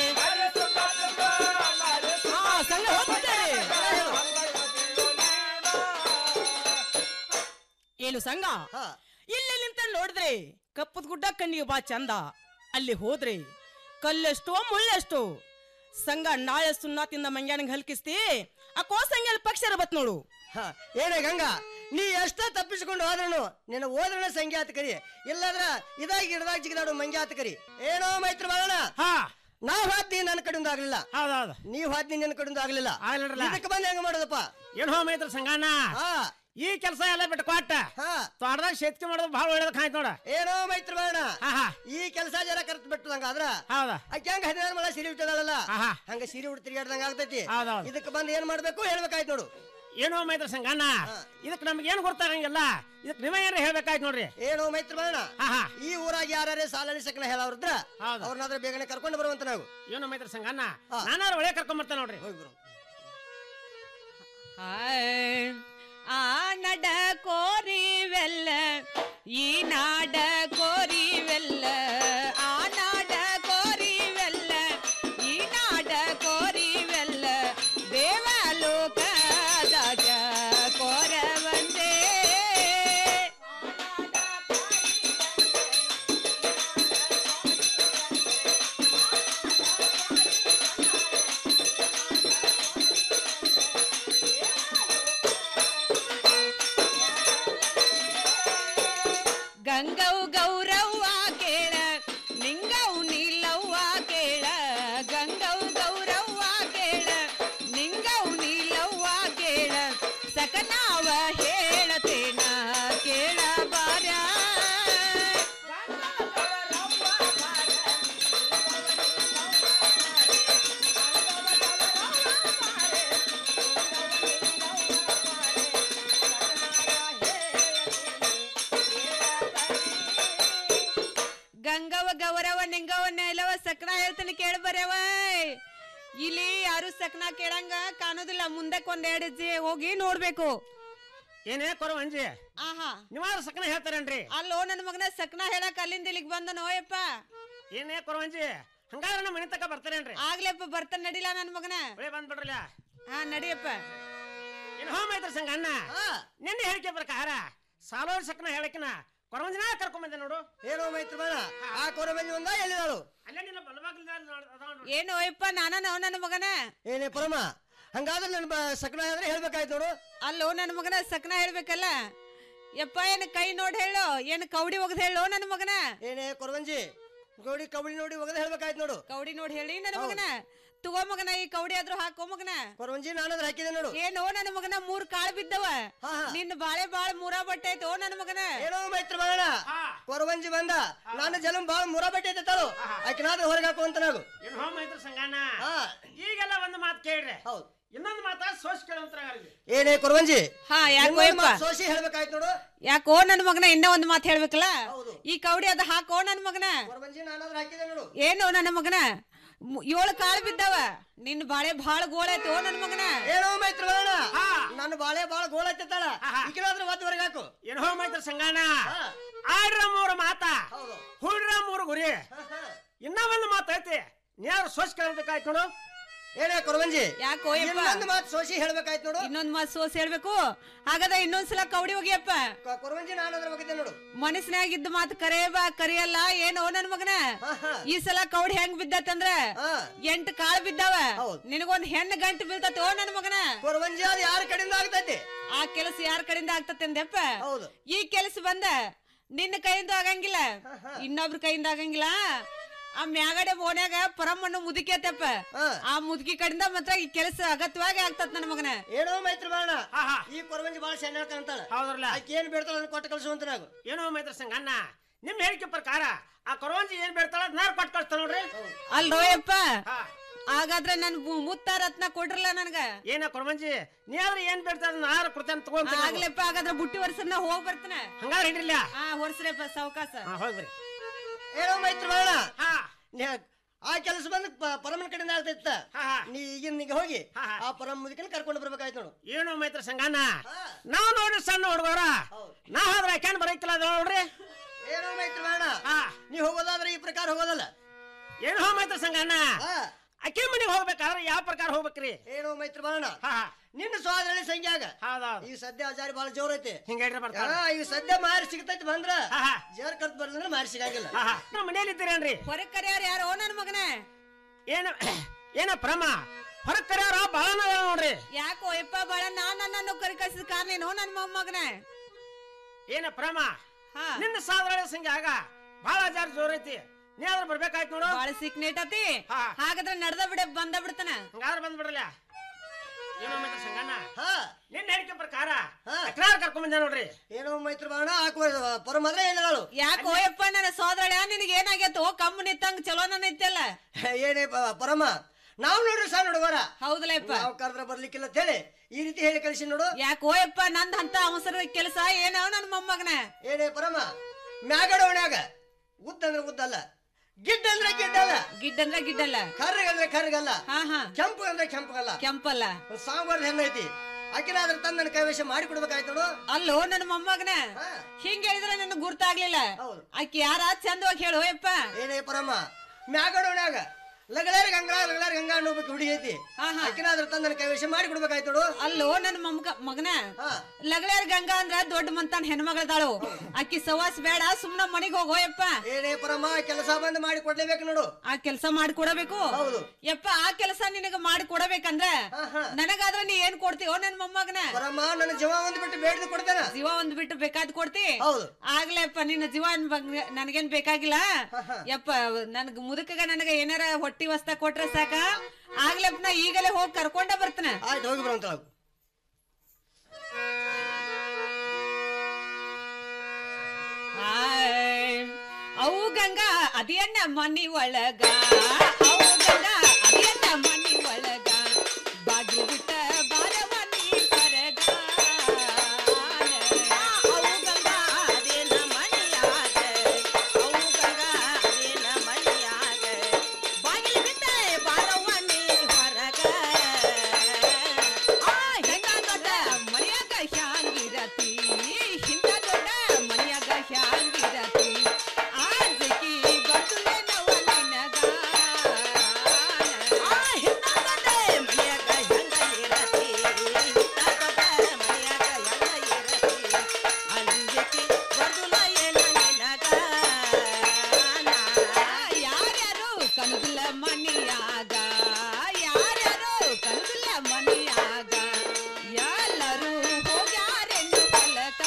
ಹಾ ಸಂಗ ಹೋಗ್ತಾರೆ ಏನು ಸಂಘ ಇಲ್ಲಿ ನಿಂತ ನೋಡಿದ್ರೆ ಕಪ್ಪದ ಗುಡ್ಡ ಕಣ್ಣಿಗೆ ಬಾ ಚಂದ ಅಲ್ಲಿ ಹೋದ್ರೆ ಕಲ್ಲೆಷ್ಟು ಮುಳ್ಳೆಷ್ಟು ಸಂಘ ನಾಳೆ ಸುಣ್ಣ ತಿಂದ ಮಂಗ್ಯಾನಂಗ್ ಹಲ್ಕಿಸ್ತಿ ಆ ಕೋಸಂಗೆಲ್ ಪಕ್ಷ ಬತ್ ನೋಡು ಏನೇ ಗಂಗಾ ನೀ ಎಷ್ಟ ತಪ್ಪಿಸ್ಕೊಂಡು ಹೋದ್ರನು ನಿನ್ನ ಓದ್ರನ ಸಂಖ್ಯಾತ ಕರಿ ಇಲ್ಲದ್ರ ಇದಾಗಿ ಗಿಡದಾಗ ಜಿಗಿದಾಡು ಮಂಗ್ಯಾತ ಕರಿ ಏನೋ ಮೈತ್ರ ಬಾಳಣ ನಾವ್ ಹಾದ್ನಿ ನನ್ನ ಕಡೆಯಿಂದ ಆಗ್ಲಿಲ್ಲ ಹೌದೌದು ನೀವ್ ಹಾದ್ನಿ ನಿನ್ನ ಕಡೆಯಿಂದ ಆಗ್ಲಿಲ್ಲ ಆಗ್ಲಿಲ್ಲ. ಇದಕ್ಕೆ ಬಂದ್ ಹೆಂಗ ಮಾಡೋದಪ್ಪ ಏನ್ ಹೋ ಮೈತ್ರ ಸಂಗಣ್ಣ ಈ ಕೆಲಸ ಎಲ್ಲ ಬಿಟ್ಟು ಕೊಟ್ಟ ತೋಟದಾಗ ಶೇತಿಗೆ ಮಾಡೋದು ಬಹಳ ಒಳ್ಳೇದ ಕಾಯ್ತು ನೋಡ ಏನೋ ಮೈತ್ರ ಬಾಳಣ ಈ ಕೆಲಸ ಜರ ಕರ್ತ್ ಬಿಟ್ಟದಂಗ ಆದ್ರ ಹೌದಾ ಆಕೆ ಹಂಗ ಹದಿನಾರು ಮಳ ಸೀರೆ ಉಟ್ಟದಲ್ಲ ಆಹಾ. ಹಂಗ ಸೀರೆ ಉಟ್ಟು ತಿರ್ಗಾಡ್ದಂಗ ಆಗ್ತೈತಿ ಹೌದೌದು. ಇದಕ್ಕೆ ಬಂದ್ ಏನ್ ಮಾಡ್ಬೇಕು ಹೇಳ್ಬೇಕಾಯ್ತು ನೋಡು ಏನೋ ಮೈತ್ರ ಸಂಗಣ್ಣ ಇದಕ್ಕೆ ನಮ್ಗೆ ಏನು ಗೊತ್ತಾಗಂಗಿಲ್ಲ ಇದಕ್ಕೆ ನೀವೇ ಏನಾರ ಹೇಳ್ಬೇಕಾಯ್ತು ನೋಡ್ರಿ ಏನೋ ಮೈತ್ರ ಬಾಳಣ ಈ ಊರಾಗ ಯಾರೇ ಸಾಲನಿ ಸಕನ ಹೇಳವ್ರದ್ರ ಅವ್ರನ್ನಾದ್ರೆ ಬೇಗನೆ ಕರ್ಕೊಂಡು ಬರುವಂತ ನಾವು ಏನೋ ಮೈತ್ರ ಸಂಗಣ್ಣ ನಾನಾರ ಒಳ್ಳೆ ಕರ್ಕೊಂಡ್ ಬರ್ತೇನೆ ನೋಡ್ರಿ ಹಾಯ್. ಆ ನಡ ಕೋರಿವೆಲ್ಲ ಈ ನಾಡ ಕೋರಿವೆಲ್ಲ ಆ ನಾಡ ಕೋರಿವೆಲ್ಲ ಈ ನಾಡ ಕೋರಿವೆಲ್ಲ ದೇವಲೋಕದಾಗ ಕೋರವಂದೇ ಗಂಗವು ಗೌರವ್ವ ಕೇಳ ನಿಂಗವು ನೀಲವ್ವ ಕೇಳ ಗಂಗವು ಗೌರವ್ವ ಕೇಳ ನಿಂಗವು ನೀಲವ್ವ ಕೇಳ ಸಕನಾವ ಹೇಳತೇನ ಕೇಳ ಬಾರ ಗಂಗವ ಗೌರವ ನಿಂಗವ ನೆಲವ ಸಕ್ನ ಹೇಳ್ತಾನೆ ಕೇಳ ಬರ್ಯವ ಇಲ್ಲಿ ಯಾರು ಸಕ್ನ ಕೇಳಂಗ ಕಾಣೋದಿಲ್ಲ ಮುಂದಕ್ಕೆ ಒಂದ್ ಎರಡು ಹೆಜ್ಜೆ ಹೋಗಿ ನೋಡ್ಬೇಕು ಏನೇ ಕೊರವ ಅಂಜಿ ಆಹಾ ನೀವಾರು ಸಕನ ಹೇಳ್ತಾರೇನ್ರಿ ಅಲ್ಲೋ ನನ್ನ ಮಗನ ಸಕ್ನ ಹೇಳಕ್ ಅಲ್ಲಿಂದ ಇಲ್ಲಿಗೆ ಬಂದ ನೋಯಪ್ಪ ಏನೇ ಕೊರವಂಜಿ ಹಂಗಾದ್ರೆ ನಮ್ಮ ಮನೆ ತಕ ಬರ್ತಾರೇನ್ರಿ ಆಗ್ಲೇಪ್ಪ ಬರ್ತಾನ ನಡಿಲ್ಲ ನನ್ನ ಮಗನ ಒಳ್ಳೆ ಬಂದ್ಬಿಡ್ರಲ್ಲ ಹಾ ನಡಿಯಪ್ಪ ಏನು ಹೋಮ ಐತ್ರ ಸಂಗ ಅಣ್ಣ ನಿನ್ನೆ ಹೇಳಿಕೆ ಪ್ರಕಾರ ಸಾಲೋರ್ ಸಕನ ಹೇಳಕಿನ ಕೊರವಂಜನ ಕರ್ಕೊಂಡ್ ಬಂದೆ ನೋಡು ಏನೋ ಮೈತ್ರ ಬಾಳ ಆ ಕೋರ ಮಂದಿ ಒಂದ ಎಲ್ಲಿದಾಳು ಅಲ್ಲೇ ನಿನ್ನ ಬಲಬಾಗಿಲ್ದ ಏನು ಒಯ್ಯಪ್ಪ ನಾನ ನಾವು ನನ್ನ ಮಗನ ಏನೇ ಪರಮ ಹಂಗಾದ್ರೆ ನನ್ನ ಬ- ಸಕನ ಆದ್ರೆ ಹೇಳ್ಬೇಕಾಯ್ತು ನೋಡು ಅಲ್ಲೋ ನನ್ನ ಮಗನ ಸಕ್ನ ಹೇಳ್ಬೇಕಲ್ಲ ಯಪ್ಪ ಏನ್ ಕೈ ನೋಡಿ ಹೇಳು ಏನ್ ಕೌಡಿ ಒಗದ್ ಹೇಳು ನನ್ನ ಮಗನ ಏನೇ ಕೊರವಂಜಿ ಗೌಡಿ ಕಬಳಿ ನೋಡಿ ಒಗದ ಹೇಳ್ಬೇಕಾಯ್ತು ನೋಡು ಕೌಡಿ ನೋಡಿ ಹೇಳಿ ನನ್ನ ಮಗನ ತಗೋ ಮಗನ ಈ ಕೌಡಿ ಆದ್ರೂ ಹಾಕೋ ಮಗನ ಕೊರವಂಜಿ ನಾನಾದ್ರೆ ಹಾಕಿದೆ ನೋಡು ಏನೋ ನನ್ನ ಮಗನ ಮೂರ್ ಕಾಳು ಬಿದ್ದವ ನಿನ್ನ ಬಾಳೆ ಬಾಳ ಮೂರ ಬಟ್ಟೆ ಐತೋ ನನ್ನ ಮಗನ ಏನೋ ಮೈತ್ರ ಬಾಳ ಕೊರವಂಜಿ ಬಂದ ನಾನು ಜಲಂ ಬಾಳ ಮುರ ಬಟ್ಟೆ ಐತಾಳು ಆಕಿನಾದ್ರೆ ಹೊರಗೆ ಹಾಕು ಅಂತ ನಾವು ಏನು ಹೋಮ ಐತ್ರ ಸಂಗಣ್ಣ ಈಗೆಲ್ಲ ಒಂದು ಮಾತು ಕೇಳ್ರಿ ಹೌದು ಇನ್ನೊಂದು ಮಾತ ಸೋಸ್ ಕೇಳಂತ್ರ ಏನೇ ಕೊರವಂಜಿ ಹಾ ಯಾಕೋ ಇನ್ನೊಂದ್ ಯಪ್ಪ ಮಾತ್ ಸೋಸಿ ಹೇಳ್ಬೇಕಾಯ್ತು ನೋಡು ಯಾಕೋ ನನ್ನ ಮಗನ ಇನ್ನೂ ಒಂದ್ ಮಾತು ಹೇಳ್ಬೇಕಲ್ಲ ಈ ಕೌಡಿ ಅದ ಹಾಕೋ ನನ್ನ ಮಗನ ಕೊರವಂಜಿ ನಾನಾದ್ರೆ ಹಾಕಿದೆ ನೋಡು ಏನು ನನ್ನ ಮಗನ ಮು- ಏಳು ಕಾಳು ಬಿದ್ದಾವ ನಿನ್ನ ಬಾಳೆ ಬಾಳ ಗೋಳೈತಿ ಓ ನನ್ನ ಮಗನ ಏನೋ ಮೈತ್ರ ಬಾಳ ನನ್ನ ಬಾಳೆ ಬಾಳ ಗೋಳ ಐತಾಳ ಈಕಿನಾದ್ರೆ ಒದ್ದು ಹೊರಗೆ ಹಾಕು ಏನು ಹೋಮ ಐತ್ರ ಸಂಗಣ್ಣ ಆಡ್ರ ಮೂರು ಮಾತ ಹುಡ್ರ ಮೂರು ಗುರಿ ಇನ್ನ ಒಂದು ಮಾತು ಐತಿ ನೀ ಯಾರು ಸೋಸ್ ಕೇಳಬೇಕಾಯ್ತು ನೋಡು ಏನೇ ಕೊರವಂಜಿ ಯಾಕೋ ಯಪ್ಪ ಇನ್ನೊಂದು ಮಾತು ಸೋಸಿ ಹೇಳ್ಬೇಕಾಯ್ತು ನೋಡು ಇನ್ನೊಂದ್ ಮಾತು ಸೋಸ್ ಹೇಳ್ಬೇಕು ಹಾಗಾದ್ರೆ ಇನ್ನೊಂದ್ಸಲ ಕವಡಿ ಹೋಗಿಯಪ್ಪ ಕೊರವಂಜಿ ನಾನು ಅದ್ರ ಬಗ್ಗೆ ನೋಡು ಮನಸ್ಸಿನಾಗಿದ್ದ ಮಾತು ಕರೆ ಬಾ ಕರೆಯಲ್ಲ ಏನೋ ನನ್ ಮಗನ ಈ ಸಲ ಕೌಡಿ ಹೆಂಗ್ ಬಿದ್ದತ್ತಂದ್ರ ಎಂಟು ಕಾಳು ಬಿದ್ದಾವ ನಿನಗೊಂದ್ ಹೆಣ್ಣು ಗಂಟು ಬೀಳ್ತತಿ ಓ ನನ್ ಮಗನ ಕೊರವಂಜಿ ಅದು ಯಾರ ಕಡೆಯಿಂದ ಆಗ್ತೈತಿ ಆ ಕೆಲಸ ಯಾರ ಕಡೆಯಿಂದ ಆಗ್ತತಿ ಅಂದೆಪ್ಪ ಈ ಕೆಲಸ ಬಂದ ನಿನ್ನ ಕೈಯಿಂದ ಆಗಂಗಿಲ್ಲ ಇನ್ನೊಬ್ರ ಕೈಯಿಂದ ಆಗಂಗಿಲ್ಲ ಆ ಮ್ಯಾಗಡೆ ಓಣ್ಯಾಗ ಪರಮಣ್ಣು ಮುದುಕಿ ಐತಪ್ಪ ಆ ಮುದುಕಿ ಕಡೆಯಿಂದ ಮಾತ್ರ ಈ ಕೆಲಸ ಅಗತ್ಯವಾಗಿ ಆಗ್ತತ್ ನನ್ನ ಮಗನ ಏನೋ ಮೈತ್ರಿ ಬಾಣ ಈ ಕೊರವಂಜಿ ಬಹಳ ಸಣ್ಣ ಹೇಳ್ತಾನಂತಾಳ ಹೌದ್ರಲ್ಲ ಆಕೆ ಏನ್ ಬೇಡ್ತಾಳ ಅದನ್ನ ಕೊಟ್ಟು ಕಳ್ಸುವಂತ ನಾವು ಏನೋ ಮೈತ್ರ ಸಂಘ ಅಣ್ಣ ನಿಮ್ ಹೇಳಿಕೆ ಪ್ರಕಾರ ಆ ಕೊರವಂಜಿ ಏನ್ ಬೇಡ್ತಾಳ ಅದ್ ನಾರ್ ಕೊಟ್ಟು ಕಳ್ಸ್ತಾಳ ನೋಡ್ರಿ ಅಲ್ರೋಯಪ್ಪ ಹಾಗಾದ್ರೆ ನನ್ ಮು- ಮುತ್ತ ರತ್ನ ಕೊಡ್ರಲ್ಲ ನನ್ಗ ಏನ ಕೊರವಂಜಿ ನೀ ಆದ್ರೆ ಏನ್ ಬೇಡ್ತಾಳ ನಾರ್ ಕೊಡ್ತೇನೆ ತಗೊಂತ ಆಗ್ಲಪ್ಪ ಹಾಗಾದ್ರೆ ಬುಟ್ಟಿ ವರ್ಷನ ಹೋಗ್ ಬರ್ತಾನೆ ಹಂಗಾದ್ರೆ ಹಿಡಿರ್ಲ ಹಾ ಹೊರ್ಸ್ರಪ್ಪ ಸಾವಕಾಶ ಹೋಗ್ರಿ ಏನೋ ಮೈತ್ರಿ ಬಾಣ ಆ ಕೆಲಸ ಬಂದು ಪ- ಪರಮನ ಕಡೆಯಿಂದ ಆಗ್ತೈತ ನೀ ಈಗಿನ ನಿಗೆ ಹೋಗಿ ಆ ಪರಮ ಮುದುಕನ ಕರ್ಕೊಂಡು ಬರ್ಬೇಕಾಯ್ತು ನೋಡು ಏನು ಮೈತ್ರ ಸಂಘನ ನಾವ್ ನೋಡಿ ಸಣ್ಣ ಹುಡುಗರ ನಾ ಹೋದ್ರೆ ಯಾಕೆ ಬರಕಿಲ್ಲ ಅದ ನೋಡ್ರಿ ಏನೋ ಮೈತ್ರಿ ಬಾಣ ನೀ ಹೋಗೋದಾದ್ರೆ ಈ ಪ್ರಕಾರ ಹೋಗೋದಲ್ಲ ಏನು ಹೋ ಮೈತ್ರ ಸಂಘನ ಅಕ್ಕಿ ಮನೆಗೆ ಹೋಗ್ಬೇಕಾದ್ರೆ ಯಾವ ಪ್ರಕಾರ ಹೋಗ್ಬೇಕ್ರಿ ಏನೋ ಮೈತ್ರಿ ಬಾಣ ನಿನ್ನ ಸ್ವಾದ್ರಲ್ಲಿ ಸಂಖ್ಯಾಗ ಈಗ ಸದ್ಯ ಹಜಾರಿ ಬಹಳ ಜೋರ್ ಐತಿ ಹಿಂಗೇಳ್ರಿ ಬರ್ತಾರ ಹಾ, ಈಗ ಸದ್ಯ ಮಾರಿ ಸಿಗ್ತೈತಿ ಬಂದ್ರ ಜೇರ್ ಕರ್ತ್ ಬರ್ಲಿಂದ್ರ ಮಾರಿ ಸಿಗಂಗಿಲ್ಲ ನಮ್ಮ ಮನೇಲಿ ಇದ್ದೀರೇನ್ರಿ ಹೊರಗ್ ಕರೆಯಾರ ಯಾರೋ ನನ್ ಮಗನ ಏನ ಏನ ಪ್ರಮ ಹೊರಗ್ ಕರೆಯವ್ರ ಬಹಳ ನೋಡ್ರಿ ಯಾಕೋ ಯಪ್ಪ ಬಾಳ ನಾನ್ ನನ್ನನ್ನು ಕರಿ ಕಳ್ಸಿದ ಕಾರಣ ಏನೋ ನನ್ ಮೊಮ್ಮಗನ ಏನ ಪ್ರಮ ನಿನ್ನ ಸಾಧಾರಣ ಸಂಖ್ಯೆ ಆಗ ಬಹಳ ಜಾರಿ ಜೋರ್ ಐತಿ ನೀ ಆದ್ರೆ ಬರ್ಬೇಕಾಯ್ತು ನೋಡು ಬಾಳ ಸಿಕ್ ನೇಟತಿ ಹಾಗಾದ್ರೆ ನಡ್ದ ಬಿಡ ಬಂದ ಬಿಡ್ತಾನ ಹಂಗಾದ್ರೆ ಬಂದ್ಬಿಡ್ರಲ್ಲ ಏನೋ ಮೈತ್ರ ಸಂಗಣ್ಣ ನಿನ್ನ ಹೇಳಿಕೆ ಪ್ರಕಾರ ಅಕ್ರಾರ್ ಕರ್ಕೊಂಡ್ ಬಂದ ನೋಡ್ರಿ ಏನೋ ಮೈತ್ರಿ ಬಾಣ ಹಾಕುವ ಪರಮದ್ರೆ ಏನಾಳು ಯಾಕೋ ಯಪ್ಪ ನನ್ನ ಸೋದರಳ ನಿನಗೆ ಏನಾಗೈತೋ ಕಮ್ಮು ನಿತ್ತಂಗ್ ಚಲೋ ನನ್ನ ಇತ್ತಲ್ಲ ಏನೇ ಪ- ಪರಮ ನಾವ್ ನೋಡ್ರಿ ಸಣ್ಣ ಹುಡುಗರ ಹೌದಲ್ಲಪ್ಪ ನಾವ್ ಕರೆದ್ರೆ ಬರ್ಲಿಕ್ಕಿಲ್ಲ ಅಂತ ಹೇಳಿ ಈ ರೀತಿ ಹೇಳಿ ಕಳಿಸಿ ನೋಡು ಯಾಕೋ ಯಪ್ಪ ನಂದ್ ಅಂತ ಅವಸರದ ಕೆಲಸ ಏನೋ ನನ್ ಮೊಮ್ಮಗನ ಏನೇ ಪರಮ ಮ್ಯಾಗಡ ಓಣ್ಯಾಗ ಉದ್ದ ಅಂದ್ರೆ ಉದ್ದಲ್ಲ ಗಿಡ್ಡ ಅಂದ್ರೆ ಗಿಡ್ಡಲ್ಲ ಗಿಡ್ಡ ಅಂದ್ರೆ ಗಿಡ್ಡಲ್ಲ ಕರ್ರಗ ಅಂದ್ರೆ ಕರ್ರಗಲ್ಲ ಹಾ ಹಾ ಕೆಂಪು ಅಂದ್ರೆ ಕೆಂಪಗಲ್ಲ ಕೆಂಪಲ್ಲ ಸಾಂಬಾರ್ ಹೆಣ್ಣೈತಿ ಆಕಿನ ಅದ್ರ ತಂದ ನನ್ನ ಕೈವಶ ಮಾಡಿ ಕೊಡ್ಬೇಕಾಯ್ತು ನೋಡು ಅಲ್ಲೋ ನನ್ನ ಮೊಮ್ಮಗನ ಹಿಂಗ್ ಹೇಳಿದ್ರೆ ನನ್ ಗುರ್ತಾಗ್ಲಿಲ್ಲ ಆಕಿ ಯಾರ ಚಂದವಾಗಿ ಹೇಳು ಯಪ್ಪ ಏನೇ ಪರಮ ಮ್ಯಾಗಡ ಓಣ್ಯಾಗ ಲಗಳೇರ್ ಗಂಗಾ ಲಗಳೇರ್ ಗಂಗಾ ಅನ್ನೋ ಒಬ್ಬಾಕಿ ಹುಡುಗಿ ಐತಿ ಆಕಿನ ಅದ್ರ ತಂದ ನನ್ನ ಕೈವಶ ಮಾಡಿ ಕೊಡ್ಬೇಕಾಯ್ತು ನೋಡು ಅಲ್ಲೋ ನನ್ನ ಮೊಮ್ಮಗ ಮಗನ ಲಗಳೇರ್ ಗಂಗಾ ಅಂದ್ರ ದೊಡ್ಡ ಮಂತಾನ್ ಹೆಣ್ಮಗಳದಾಳು ಆಕಿ ಸವಾಸ್ ಬೇಡ ಸುಮ್ನ ಮನಿಗ್ ಹೋಗೋ ಯಪ್ಪ ಏನೇ ಪರಮ ಕೆಲಸ ಬಂದ್ ಮಾಡಿ ಕೊಡ್ಲೇಬೇಕು ನೋಡು ಆ ಕೆಲಸ ಮಾಡಿ ಕೊಡಬೇಕು ಹೌದು ಯಪ್ಪ ಆ ಕೆಲಸ ನಿನಗ ಮಾಡಿ ಕೊಡಬೇಕಂದ್ರ ನನಗಾದ್ರ ನೀ ಏನ್ ಕೊಡ್ತೀವೋ ನನ್ ಮೊಮ್ಮಗನ ಪರಮ ನನ್ನ ಜೀವ ಒಂದ್ ಬಿಟ್ಟು ಬೇಡ್ದು ಕೊಡ್ತೇನೆ ಜೀವ ಒಂದ್ ಬಿಟ್ಟು ಬೇಕಾದ್ ಕೊಡ್ತಿ ಹೌದು ಆಗ್ಲೇಪ್ಪ ನಿನ್ನ ಜೀವ ಏನ್ ಬಗ್- ನನಗೇನ್ ಬೇಕಾಗಿಲ್ಲ ಯಪ್ಪ ನನ್ಗ ಮುದುಕಗ ನನಗ ಏನಾರ ಹೊಟ್ಟಿ ವಸ್ತ ಕೊಟ್ರೆ ಸಾಕ ಆಗ್ಲೇಪ್ಪ ನಾ ಈಗಲೇ ಹೋಗಿ ಕರ್ಕೊಂಡ ಬರ್ತೇನೆ ಆಯ್ತು ಹೋಗಿ ಬರೋಂತ ಅವು ಗಂಗಾ ಅದೇನ ಮನಿ ಒಳಗ ಅವು ಗಂಗಾ ಅದೇನ ಮನಿ ಒಳಗ ಬಾಗಿ ಬಿಟ್ಟ ಬಾರವನಿ ಕರಗ ಅವು ಗಂಗಾ ಅದೇನ ಮನಿಯಾಗ ಅವು ಗಂಗಾ ಅದೇನ ಮನಿಯಾಗ ಬಾಗಿಲು ಬಿಟ್ಟ ಬಾರವನಿ ಹೊರಗ ಆ ಹಿಂದ ದೊಡ್ಡ ಮನಿಯಾಗ ಹ್ಯಾಂಗಿರತಿ ಹಿಂದ ದೊಡ್ಡ ಮನಿಯಾಗ ಹ್ಯಾಂಗಿರತಿ ಆಜಕಿ ಬರ್ತುಲೇನವ ನಿನಗ ಆ ಹಿಂದ ದೊಡ್ಡ ಮನಿಯಾಗ ಹ್ಯಾಂಗ ಇರತಿ ಹಿಂದ ದೊಡ್ಡ ಮನಿಯಾಗ ಹ್ಯಾಂಗ ಇರತಿ ಅಂಜಕಿ ಬರ್ತುಲೇನ ನಿನಗ ಯಾರ್ಯಾರು ಕನದಿಲ್ಲ ಮನಿಯಾಗ ಯಾರ್ಯಾರು ಕನದಿಲ್ಲ ಮನಿಯಾಗ ಎಲ್ಲರೂ ಹೋಗ್ಯಾರೆಂದು ಹೊಲಕ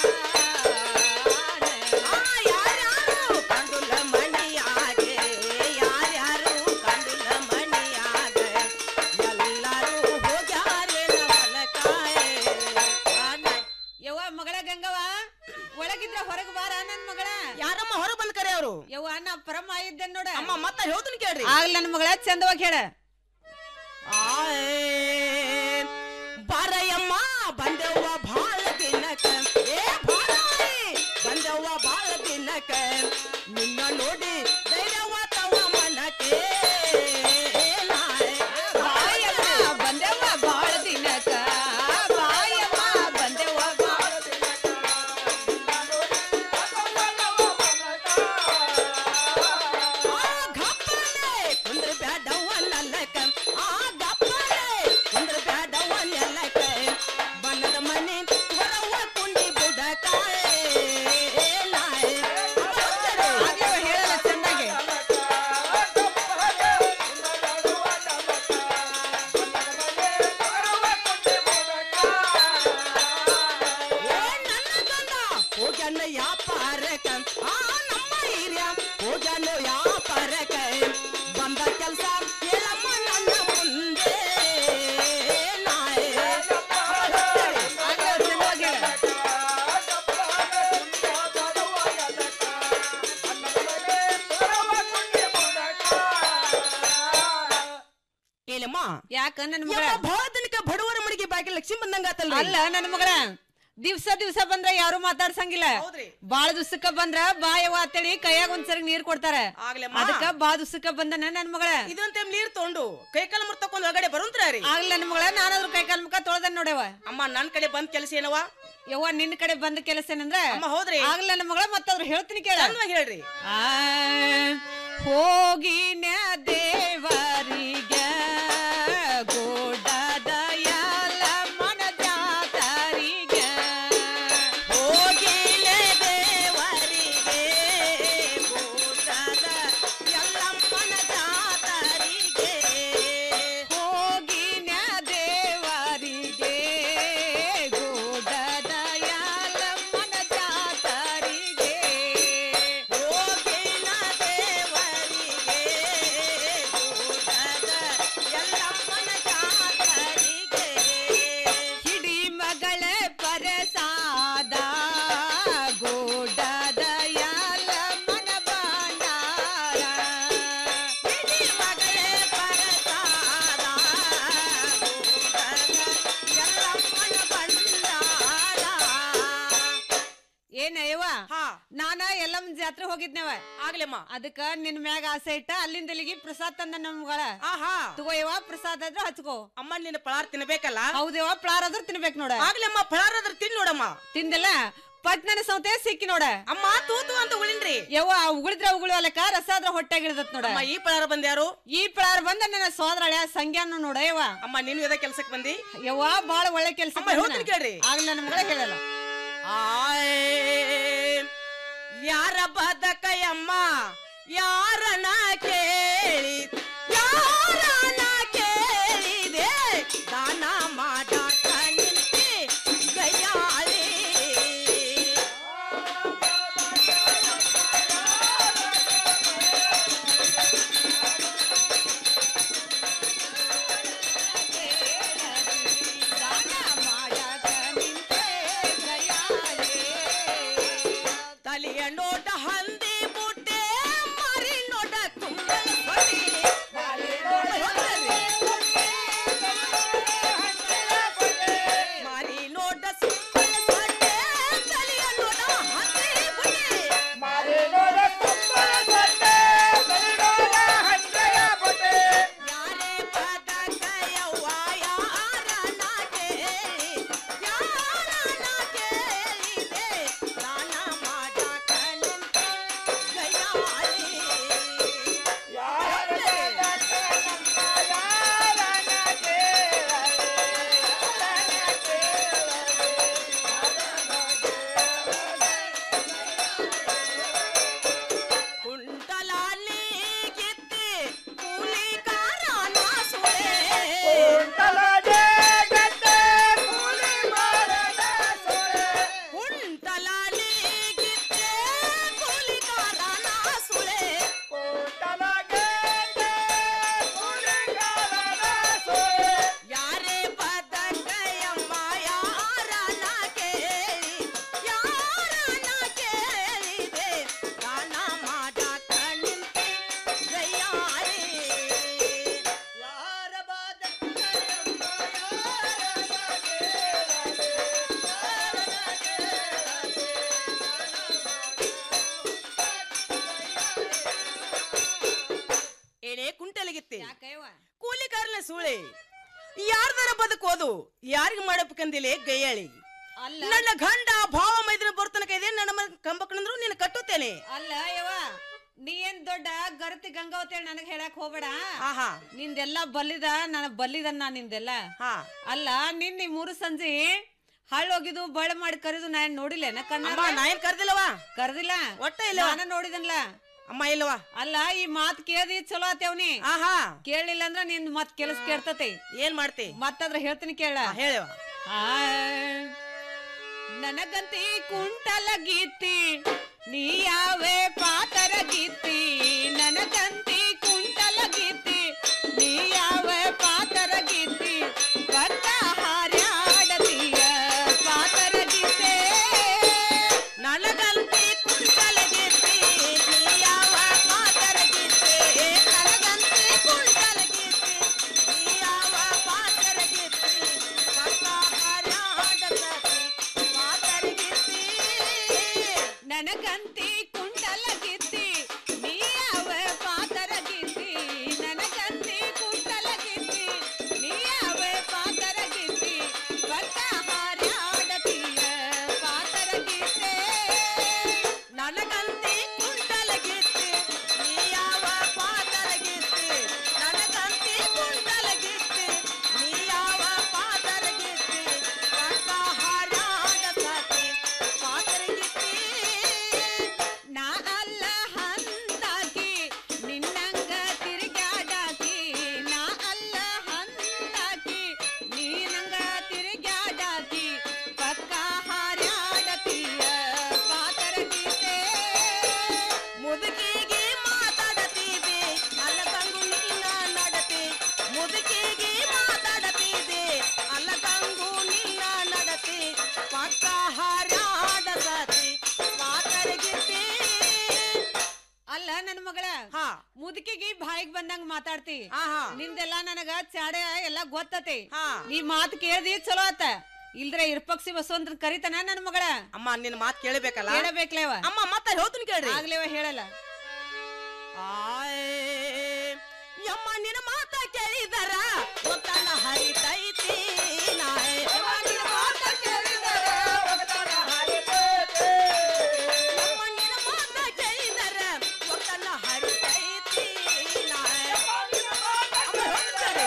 ಯಾರ್ಯಾರು ಕಂಡುಲ್ಲ ಮನಿಯಾಗೆ ಯಾರ್ಯಾರು ಕಂಡುಲ್ಲ ಮನಿಯಾಗ ಎಲ್ಲರೂ ಹೋಗ್ಯಾರೆನ ಹೊಲಕ ಯವ್ವ ಮಗಳ ಗಂಗವ್ವ ಒಳಗಿದ್ರ ಹೊರಗೆ ಬಾರ ನನ್ ಮಗಳ ಯಾರಮ್ಮ ಹೊರ ಬಂದ್ ಕರೆ ಅವರು ಯವ್ವ ನಾ ಪರಮ ಇದ್ದೆ ನೋಡ ಅಮ್ಮ ಮತ್ತ ಹೇಳ್ತೀನಿ ಕೇಳ್ರಿ ಆಗ್ಲ ನನ್ ಮಗಳ ಚಂದವಾಗಿ ಹೇಳ ಬಾರಯ್ಯಮ್ಮ ಬಂದವ್ವ ಭಾಳ ದಿನಕ ಏ ಬಾರಾಯಿ ಬಂದವ್ವ ಭಾಳ ದಿನಕ ನಿನ್ನ ನೋಡಿ ಧೈರ್ಯವ ತವ ಮನಕ್ಕೆ ಬಾಯಮ್ಮ ಬಂದವ್ವ ಭಾಳ ದಿನಕ ಬಾಯಮ್ಮ ಬಂದವ್ವ ಭಾಳ ದಿನಕ ಆ ಗಪ್ಪನೆ ಕುಂದ್ರ ಬ್ಯಾಡವ್ವ ನಲ್ಲಕ ಆ ಗಪ್ಪನೆ ಹೋಗ್ಯಾನ ಯಾಪಾರಕ ಆ ನಮ್ಮ ಹಿರಿಯ ಹೋಗ್ಯಾನ ಯಾಪಾರಕ ಬಂದ ಕೆಲ್ಸ ಹೇಳಮ್ಮ ನನ್ನ ಮುಂದೆ ನಾಳೆ ಏಲಮ್ಮ ಯಾಕ ನನ್ನ ಮಗಳ ಬಹಳ ತನಕ ಬಡವರ ಮನೆಗೆ ಬಾಕಿ ಲಕ್ಷ್ಮಿ ಬಂದಂಗ ಆತಲ್ರಿ ಅಲ್ಲ ನನ್ನ ಮಗಳ ದಿವ್ಸ ದಿವ್ಸ ಬಂದ್ರ ಯಾರು ಮಾತಾಡ್ಸಂಗಿಲ್ಲ ಬಾಳ ದಿವ್ಸಕ್ಕ ಬಂದ್ರ ಬಾಯವ ಅಂತೇಳಿ ಕೈಯಾಗ ಒಂದ್ ಸರಿ ನೀರ್ ಕೊಡ್ತಾರ ಆಗ್ಲಮ್ಮ. ಅದಕ್ಕ ಬಾಳ ದಿವ್ಸಕ್ಕ ಬಂದನ ನನ್ ಮಗಳ ಇದೊಂದ್ ಟೈಮ್ ನೀರ್ ತಗೊಂಡು ಕೈ ಕಾಲ ಮುರ್ ತಕೊಂಡ್ ಒಳಗಡೆ ಬರುಂತ್ರ ರೀ ಆಗ್ಲ ನನ್ ಮಗಳ ನಾನಾದ್ರೂ ಕೈ ಕಾಲ್ ಮುಖ ತೊಳ್ದ ನೋಡವ ಅಮ್ಮ ನನ್ ಕಡೆ ಬಂದ್ ಕೆಲಸ ಏನವ ಯವ್ವ ನಿನ್ ಕಡೆ ಬಂದ ಕೆಲಸ ಏನಂದ್ರ ಅಮ್ಮ ಹೌದ್ರಿ ಆಗ್ಲ ನನ್ನ ಮಗಳ ಮತ್ತಾದ್ರು ಹೇಳ್ತೀನಿ ಕೇಳ ಚಂದವಾಗಿ ಹೇಳ್ರಿ ಆ, ಹೋಗಿನ ದೇವರಿಗೆ ಗೋಡದ ಯಲಮ್ಮನ ಜಾತರಿಗೆ ಹೋಗಿಲೆ ದೇವರಿಗೆ ಗೋಡದ ಯಲ್ಲಮ್ಮನ ಜಾತರಿಗೆ ಹೋಗಿನ ದೇವರಿಗೆ ಗೋಡದ ಯಲಮ್ಮನ ಜಾತರಿಗೆ ಹೋಗಿನ ದೇವರಿಗೆ ಗೋಡದ ಯಲ್ಲಮ್ಮನ ಜಾತರಿಗೆ ಹಿಡಿ ಮಗಳ ಪರಸಾದ ಗೋಡದ ಯಲಮ್ಮನ ಬಾಂಡಾರ ಹಿಡಿ ಮಗಳೇ ಪರಸಾದ ಯಲ್ಲಮ್ಮನ ಬಂಡಾರ ಏನಯ್ಯವ ನಾನ ಎಲ್ಲಮ್ಮ ಜಾತ್ರೆ ಹೋಗಿದ್ನವ ಆಗ್ಲಮ್ಮ ಅದಕ್ಕ ನಿನ್ ಮ್ಯಾಗ ಆಸೆ ಇಟ್ಟ ಅಲ್ಲಿಂದ ಇಲ್ಲಿಗೆ ಪ್ರಸಾದ್ ತಂದ ನಮ್ಗಳ ಆಹಾ ತಗೋಯವ ಪ್ರಸಾದ್ ಆದ್ರ ಹಚ್ಕೋ ಅಮ್ಮ ನಿನ್ನ ಪಳಾರ್ ತಿನ್ಬೇಕಲ್ಲ ಹೌದೇವ ಪ್ಲಾರ್ ಆದ್ರ ತಿನ್ಬೇಕು ನೋಡ ಆಗ್ಲಮ್ಮ ಪಳಾರ್ ಆದ್ರ ತಿನ್ ನೋಡಮ್ಮ ತಿಂದಲ್ಲ ಪಟ್ನನ ಸೌತೆ ಸಿಕ್ಕಿ ನೋಡ ಅಮ್ಮ ತೂತು ಅಂತ ಉಳಿನ್ರಿ ಯವ್ವ ಉಗುಳಿದ್ರ ಉಗುಳುವಲಕ ರಸ ಆದ್ರ ಹೊಟ್ಟೆಗೆ ಇಳ್ದತ್ ನೋಡ ಅಮ್ಮ ಈ ಪಳಾರ ಬಂದ್ಯಾರು ಈ ಪ್ಲಾರ್ ಬಂದ ನನ್ನ ಸೋದರಳ ಸಂಖ್ಯಾನು ನೋಡ ಯವ್ವ ಅಮ್ಮ ನೀನು ಇದ ಕೆಲ್ಸಕ್ಕೆ ಬಂದಿ ಯವ್ವ ಬಾಳ ಒಳ್ಳೆ ಕೆಲಸ ಅಮ್ಮ, ಹೇಳ್ತೀನಿ ಕೇಳ್ರಿ. ಆಗ್ಲ ನನ್ನ ಮಗಳ ಹೇಳಲ್ಲ ಆಯ್ ಯಾರ ಬದಕಯಮ್ಮ ಯಾರನ ಕೇಳಿ ಯಾರನ ಕೇಳಿದೆ ದಾನ ಮಾಡಾಕ ನಿಂತಿ ಗಯಾಳಿ ತಲೆಯ ನೋಟ ಹಂದಿ ಬುಟ್ಟೆ ಮರಿ ನೋಟ ಕುಂಬಳ ಹೊಡಿ. ಮರಿ ನೋಟ ಸುಂಬಳ ಸೊಟ್ಟೆ, ತಲೆಯ ನೋಟ ಹಂದಿ ಬುಟ್ಟೆ. ಯಾರೇ ಬದಕಯವ್ವ ಯಾರನ ಕೇಳಿ, ಯಾರನ ಕೇಳಿದೆ, ದಾನ ಮಾಡಾಕ ನಿಂತೆ ಗಯಾಳಿ. ಕುಂಟಲಾಲಿ ಗಿತ್ತಿ ಕೂಲಿಕಾರನ ಸುಳೆ. ಕುಂಟಲಾಲಿ ಗಿತ್ತಿ ಕೂಲಿಕಾರನ ಸುಳೆ. ಯಾರೇ ಬದಕಯಮ್ಮ ಯಾರನ ಕೇಳಿ ಯಾರನ ಕೇಳಿದೆ ದಾನ ಮಾಡಾಕ ನಿಂತೆ ಗಯಾಳಿ. ಯಾರ ಬದಕಯಮ್ಮ ಏನೇ ಕುಂಟಲಿಗಿತ್ತೆ ಕೂಲಿಕಾರನ ಸೂಳೆ ಯಾರ್ದಾರ ಬದುಕೋದು ಯಾರಿಗ ಮಾಡಬೇಕಂದಿಲೆ ಗಯ್ಯಾಳಿ ನನ್ನ ಗಂಡ ಭಾವ ಮೈದನ ಬರ್ತನಕ ಇದೆ ನನ್ನ ಮನೆ ಕಂಬಕ್ಕಂದ್ರು ನೀನು ಕಟ್ಟುತ್ತೇನೆ ಅಲ್ಲ ಯವ್ವ ನೀ ಏನ್ ದೊಡ್ಡ ಗರತಿ ಗಂಗಾವತಿ ನನಗ್ ಹೇಳಕ್ ಹೋಗ್ಬೇಡ ಆಹಾ. ನಿಂದೆಲ್ಲ ಬಲ್ಲಿದ ನನ್ನ ಬಲ್ಲಿದನ್ನ ನಿಂದೆಲ್ಲ ಅಲ್ಲ ನಿನ್ನೆ ಮೂರು ಸಂಜೆ ಹಳ್ಳೋಗಿದ್ದು ಬಳ ಮಾಡಿ ಕರೆದು ನಾ ಏನ್ ನೋಡಿಲ್ಲ ಕಣ್ಣ ಅಮ್ಮ, ನಾ ಏನ್ ಕರ್ದಿಲ್ಲವಾ ಕರ್ದಿಲ್ಲ ಒಟ್ಟ ಇಲ್ಲವಾ? ನಾನ ನೋಡಿದನ್ಲ ಅಮ್ಮ ಇಲ್ಲವಾ ಅಲ್ಲ ಈ ಮಾತ್ ಕೇಳ್ದಿ ಚಲೋ ಆತೇವ್ನಿ ಆಹಾ ಕೇಳಿಲ್ಲ ಅಂದ್ರ ನಿನ್ ಮತ್ ಕೆಲಸ ಕೇಳ್ತತಿ ಏನ್ ಮಾಡ್ತಿ ಮತ್ತದ್ರ ಹೇಳ್ತೀನಿ ಕೇಳ ಹೇಳವ ನನಗಂತಿ ಕುಂಟಲ ಗೀತಿ ನೀ ಯಾವೇ ಪಾತರ ಗೀತಿ ನನಗಂತಿ ಕುಂಟಲ ಗೀತಿ ನೀ ಯಾವೇ ಪಾತರ ಗೀತಿ ಕಟ್ಟ ಹಾರ್ಯಾಡತೀಯ ಪಾತರ ಗೀತೆ ನನಗಂತಿ ಕುಂಟಲ ಗೀತೆ ನೀ ಯಾವ ಪಾತರ ಗೀತೆ ನನಗಂತಿ ಕುಂಟಲ ಗೀತೆ ನೀ ಯಾವ ಪಾತರ ಗೀತೆ ಪಕ್ಕ ಹರ್ಯಾಡತತಿ ಪಾತರ ಗೀತೆ ನನಗಂತಿ ಕುಂಟಲ ಗೀತಿ ನೀ ಯಾವ ಪಾತರ ಗೀತಿ ನನಗಂತಿ ಕುಂಟಲ ಗೀತಿ ನೀ ಯಾವ ಪಾತರ ಗೀತಿ ಬತ್ತ ಹಾರ್ಯಾಡತೀಯ ಪಾತರ ಗೀತೆ ನನಗಂತಿ ಕುಂಟಲ ಗೀತೆ ನೀ ಯಾವ ಪಾತರ ಗೀತೆ ನನಗಂತಿ ಕುಂಟಲ ಗೀತೆ ನೀ ಯಾವ ಪಾತರ ಗೀತೆ ಪಕ್ಕ ಹರ್ಯಾಡತತಿ ಪಾತರ ಗೀತೆ ನಾ ಅಲ್ಲ ಹಂದಾಕಿ ನಿನ್ನಂಗ ತಿರುಗಾಡಾಕಿ ನಾ ಅಲ್ಲ ಹಂದಾಕಿ ನೀನಂಗ ತಿರುಗಾಡಾಕಿ ಪಕ್ಕ ಹಾರ್ಯಾಡತೀಯ ಪಾತರ ಗೀತೆ ಮುದುಕಿಗೆ ಮಾತಾಡತೀವಿ ಅಲ್ಲದಂಗು ನೀನ ನಡತೆ ಮುದುಕಿಗೆ ಮಾತಾಡತೀವಿ ಅಲ್ಲದಂಗು ನೀನ ನಡತೆ ಪಕ್ಕ ಹಾರಾಡಸತಿ ಮಾತರಗಿತ್ತಿ ಅಲ್ಲ ನನ್ನ ಮಗಳ ಮುದುಕಿಗೆ ಬಾಯಿಗೆ ಬಂದಂಗ ಮಾತಾಡ್ತಿ ನಿಂದೆಲ್ಲ ನನಗ ಚಾಡೆ ಎಲ್ಲ ಗೊತ್ತತಿ ನೀ ಮಾತು ಕೇಳ್ದಿ ಚಲೋ ಆತ ಇಲ್ದ್ರೆ ಇರ್ಪಕ್ಷಿ ಬಸವಂತ ಕರಿತಾನ ನನ್ನ ಮಗಳ ಅಮ್ಮ ನಿನ್ನ ಮಾತು ಕೇಳಬೇಕಲ್ಲ ಕೇಳಬೇಕ್ಲೇವ ಅಮ್ಮ ಮತ್ತೆ ಹೇಳ್ತೀನಿ ಕೇಳ್ರಿ ಆಗ್ಲೇವ ಹೇಳಲ್ಲ ಆಯ್ ಯಮ್ಮ ನಿನ್ನ ಮಾತ ಕೇಳಿದರ ಒತ್ತಡ ಹರಿತೈತಿ ನಾಯ್ ಯಮ್ಮ ನಿನ್ನ ಮಾತ ಕೇಳಿದರ ಒತ್ತಡ ಹರಿತೈತಿ ಯಮ್ಮ ನಿನ್ನ ಮಾತ ಕೇಳಿದರ ಒತ್ತಡ ಹರಿತೈತಿ ನಾಯ್ ಅಮ್ಮ ಹೇಳ್ತಾರೆ.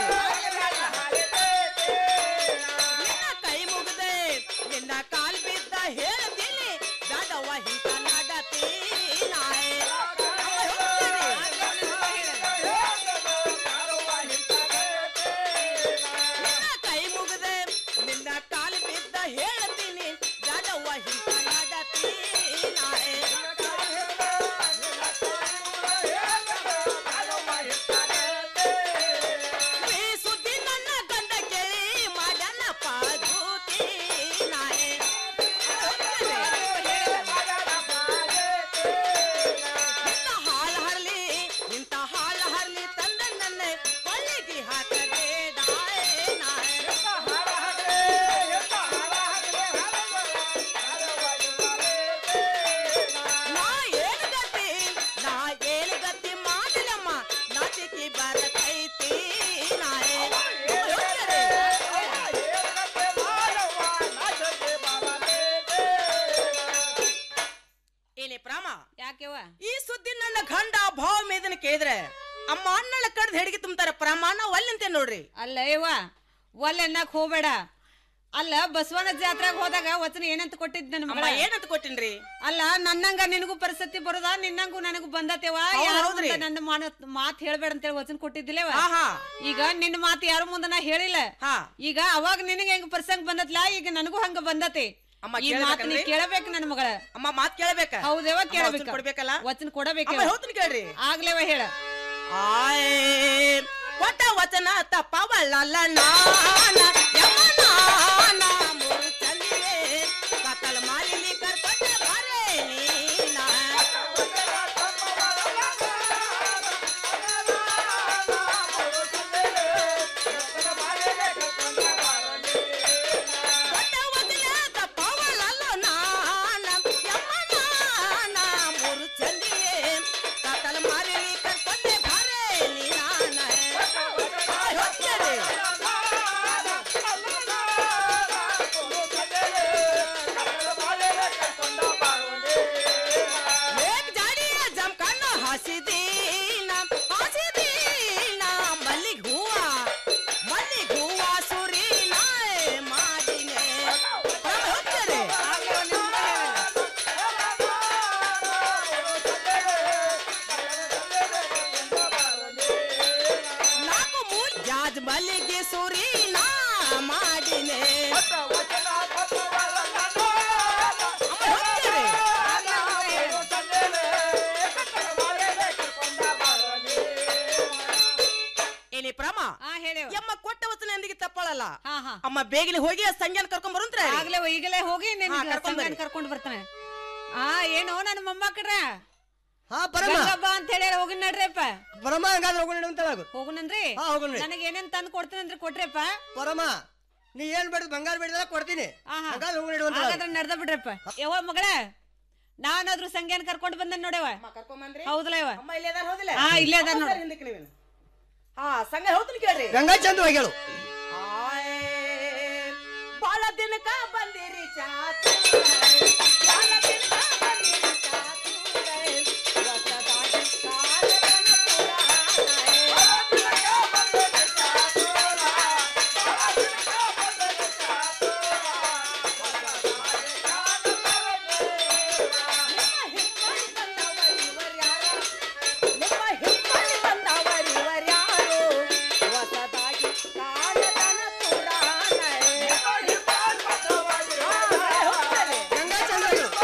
ನಿನ್ನ ಕೈ ಮುಗ್ದೆ ನಿನ್ನ ಕಾಲ್ ಬಿದ್ದ ಹೇಳ್ತೀನಿ ದಾಡವ್ವ ಹಿಂತ ನಡತಿ ನಾಯ್ ಅಮ್ಮ ಹೇಳ್ತಾರೆ. ನಿನ್ನ ಕೈ ಮುಗ್ದೆ ನಿನ್ನ ಕಾಲು ಬಿದ್ದ ಹೇಳ್ತೀನಿ ಜಾಡವ್ವ ಹಿಂತ ನಡತಿ ನಾಯ್ ಈ ಸುದ್ದಿ ನನ್ನ ಗಂಡ ಕೇಳಿ ಮಾಡನ ಪಾದೂತಿ ನಾಯ್ ಇಂಥ ಹಾಳು ಹರ್ಲಿ ಇಂಥ ಹಾಳು ಹರ್ಲಿ ತಂದ ನನ್ನ ಕೊಳ್ಳಿಗೆ ಹಾಕಬೇಡ ನಾಯ್ ನಾ ಏನ್ ಗತಿ ನಾ ಏನ್ ಗತಿ ಮಾಡಲಮ್ಮ ನಾಚಿಕೆ ಬರತೈತಿ ನಾಯ್ ಏನೇ ಪ್ರಾಮ ಯಾಕೆವ ಈ ಸುದ್ದಿ ನನ್ನ ಗಂಡ ಭಾವ ಮೇದನ ಕೇಳಿದ್ರೆ ಅಮ್ಮ ಅಣ್ಣಳ ಕಡ್ದು ಹೆಡಿಗೆ ತುಂಬ್ತಾರ ಪ್ರಮಾಣ ಒಲ್ಲಂತೆ ನೋಡ್ರಿ ಅಲ್ಲ ಇವ ಒಲ್ ಎನ್ನಕ್ ಹೋಗ್ಬೇಡ ಅಲ್ಲ ಬಸವನ ಜಾತ್ರೆಗೆ ಹೋದಾಗ ವಚನ ಏನಂತ ಕೊಟ್ಟಿದ್ ನನ್ನ ಅಮ್ಮ ಮಗಳ ಏನಂತ ಕೊಟ್ಟಿನ್ರಿ ಅಲ್ಲ ನನ್ನಂಗ ನಿನಗೂ ಪರಿಸ್ಥಿತಿ ಬರೋದ ನಿನ್ನಂಗೂ ನನಗೂ ಬಂದತೇವ ಹೌದ್ ಯಾರು ಹೌದ್ರಿ. ಮುಂದೆ ನನ್ನ ಮಾನ- ಮಾತ್ ಹೇಳ್ಬೇಡ ಅಂತೇಳಿ ವಚನ ಕೊಟ್ಟಿದ್ದಿಲ್ಲವ ಆಹಾ. ಈಗ ನಿನ್ನ ಮಾತು ಯಾರು ಮುಂದೆ ನಾ ಹೇಳಿಲ್ಲ ಈಗ ಅವಾಗ ನಿನಗೆ ಹೆಂಗ್ ಪ್ರಸಂಗ ಬಂದತ್ಲ ಈಗ ನನಗೂ ಹಂಗ ಬಂದತಿ ಅಮ್ಮ ಈ ಮಾತು ನೀ ಕೇಳ್ಬೇಕಲ್ರಿ? ಕೇಳಬೇಕು ನನ್ನ ಮಗಳ ಅಮ್ಮ ಮಾತ್ ಕೇಳಬೇಕ ಹೌದೇವ ಅಮ್ಮ ಕೇಳಬೇಕ ವಚನ ಕೊಡ್ಬೇಕಲ್ಲ? ವಚನ ಕೊಡಬೇಕು ಅಮ್ಮ ಹೇಳ್ತೀನಿ ಕೇಳ್ರಿ ಆಗ್ಲೇವ ಹೇಳ ಆಯ್ ಒಟ್ಟ ವಚನ ತಪ್ಪವಲ್ಲ ನಾನ ಯಮನಾನ ಮೂರು ಚಲಿವೆ ಕತ್ತಲ ಮಾಲಿಲಿ ಕರ್ಕೊಟ್ಟ ಬರೇ ನೀನ ಒಟ್ಟ ವಚನ ತಪ್ಪವಲ್ಲ ನಾನ ಯಮನಾನ ಮೂರು ಚಲಿವೆ ಕತ್ತಲ ಮಾಲಿಲಿ ಕರ್ಕೊಟ್ಟ ಬರೇ ನೀನ ಹೊತ್ತರೆ ಅಮ್ಮ ಬೇಗನೆ ಹೋಗಿ ಆ ಸಂಜೆನ ಕರ್ಕೊಂಡ್ ಬರುಂತ್ರೆ ಆಗ್ಲೇ ಈಗಲೇ ಹೋಗಿ ನಿನ್ ಹಾ, ಕರ್ಕೊಂಡ್ ಬರ್ರಿ. ಸಂಗನ್ ಕರ್ಕೊಂಡ್ ಬರ್ತಾನೆ ಆ ಏನೋ ನನ್ನ ಮೊಮ್ಮಕ್ಕಳ್ರ ಹಾ ಪರಮ ಗಂಗಬ್ಬ ಅಂತ ಹೇಳಿ ಹೋಗಿ ನಡ್ರಿಪ್ಪ ಪರಮ ಹಂಗಾದ್ರೆ ಹೋಗೋಣ ಅಂತ ಹೇಳು. ಹೋಗುನನ್ರಿ ಹಾ, ಹೋಗುನ್ರಿ. ನನಗೆ ಏನೇನ್ ತಂದು ಕೊಡ್ತೀನಂದ್ರೆ ಕೊಟ್ರಿಪ್ಪ ಪರಮ ನೀ ಏನ್ ಬೇಡ ಬಂಗಾರ ಬೇಡಿದ್ರೆ ಕೊಡ್ತೀನಿ ಹಂಗಾದ್ರೆ ಹೋಗೋಣ ಅಂತ ಹೇಳು. ಹಾಗಾದ್ರೆ ನಡ್ದ ಬಿಡ್ರಪ್ಪ ಯವ್ವ ಮಗಳ ನಾನಾದ್ರೂ ಸಂಗ್ಯಾನ ಕರ್ಕೊಂಡು ಬಂದ ನೋಡವ ಹೌದಲ್ಲ ಯವ್ವ ಅಮ್ಮ ಇಲ್ಲೇ ಅದಾರ ಹೌದಿಲ್ಲ ಹಾ, ಇಲ್ಲೇ ಅದಾರ್ ನೋಡು. ಹೋಗ್ತಾರೆ ಹಿಂದಕ್ಕೆ ನೀವೇನು. ಹಾ ಸಂಘ ಹೋಗ್ತೀನಿ ಕೇಳ್ರಿ ಗಂಗಾ ಚಂದವಾಗಿ ಹೇಳು ಬಾಳ ದಿನಕ ಬಂದಿರಿ ಚಾಚೂರೈ. ಬಾಳ ದಿನಕ ಬಂದಿರಿ ಚಾಚೂರೈ. ಹೊಸದಾಗಿ ಕಾಲದನ ಪುರಾಣೈ. ಬಾಳ ದಿನಕ ಬಂದಿರಿ ಚಾಚೂರೈ. ಬಾಳ ದಿನಕ ಬಂದಿರಿ ಚಾಚೂರೈ. ಹೊಸದಾಗಿ ನಿಮ್ಮ ಹಿಮ್ಮಡಿ ಬಂದವರು ಇವರ್ಯಾರು? ಹೊಸದಾಗಿ ಕಾಲದನ ಪುರಾಣೈ. ಗಂಗಾ ಚಂದವಾಗಿ ಹೇಳು.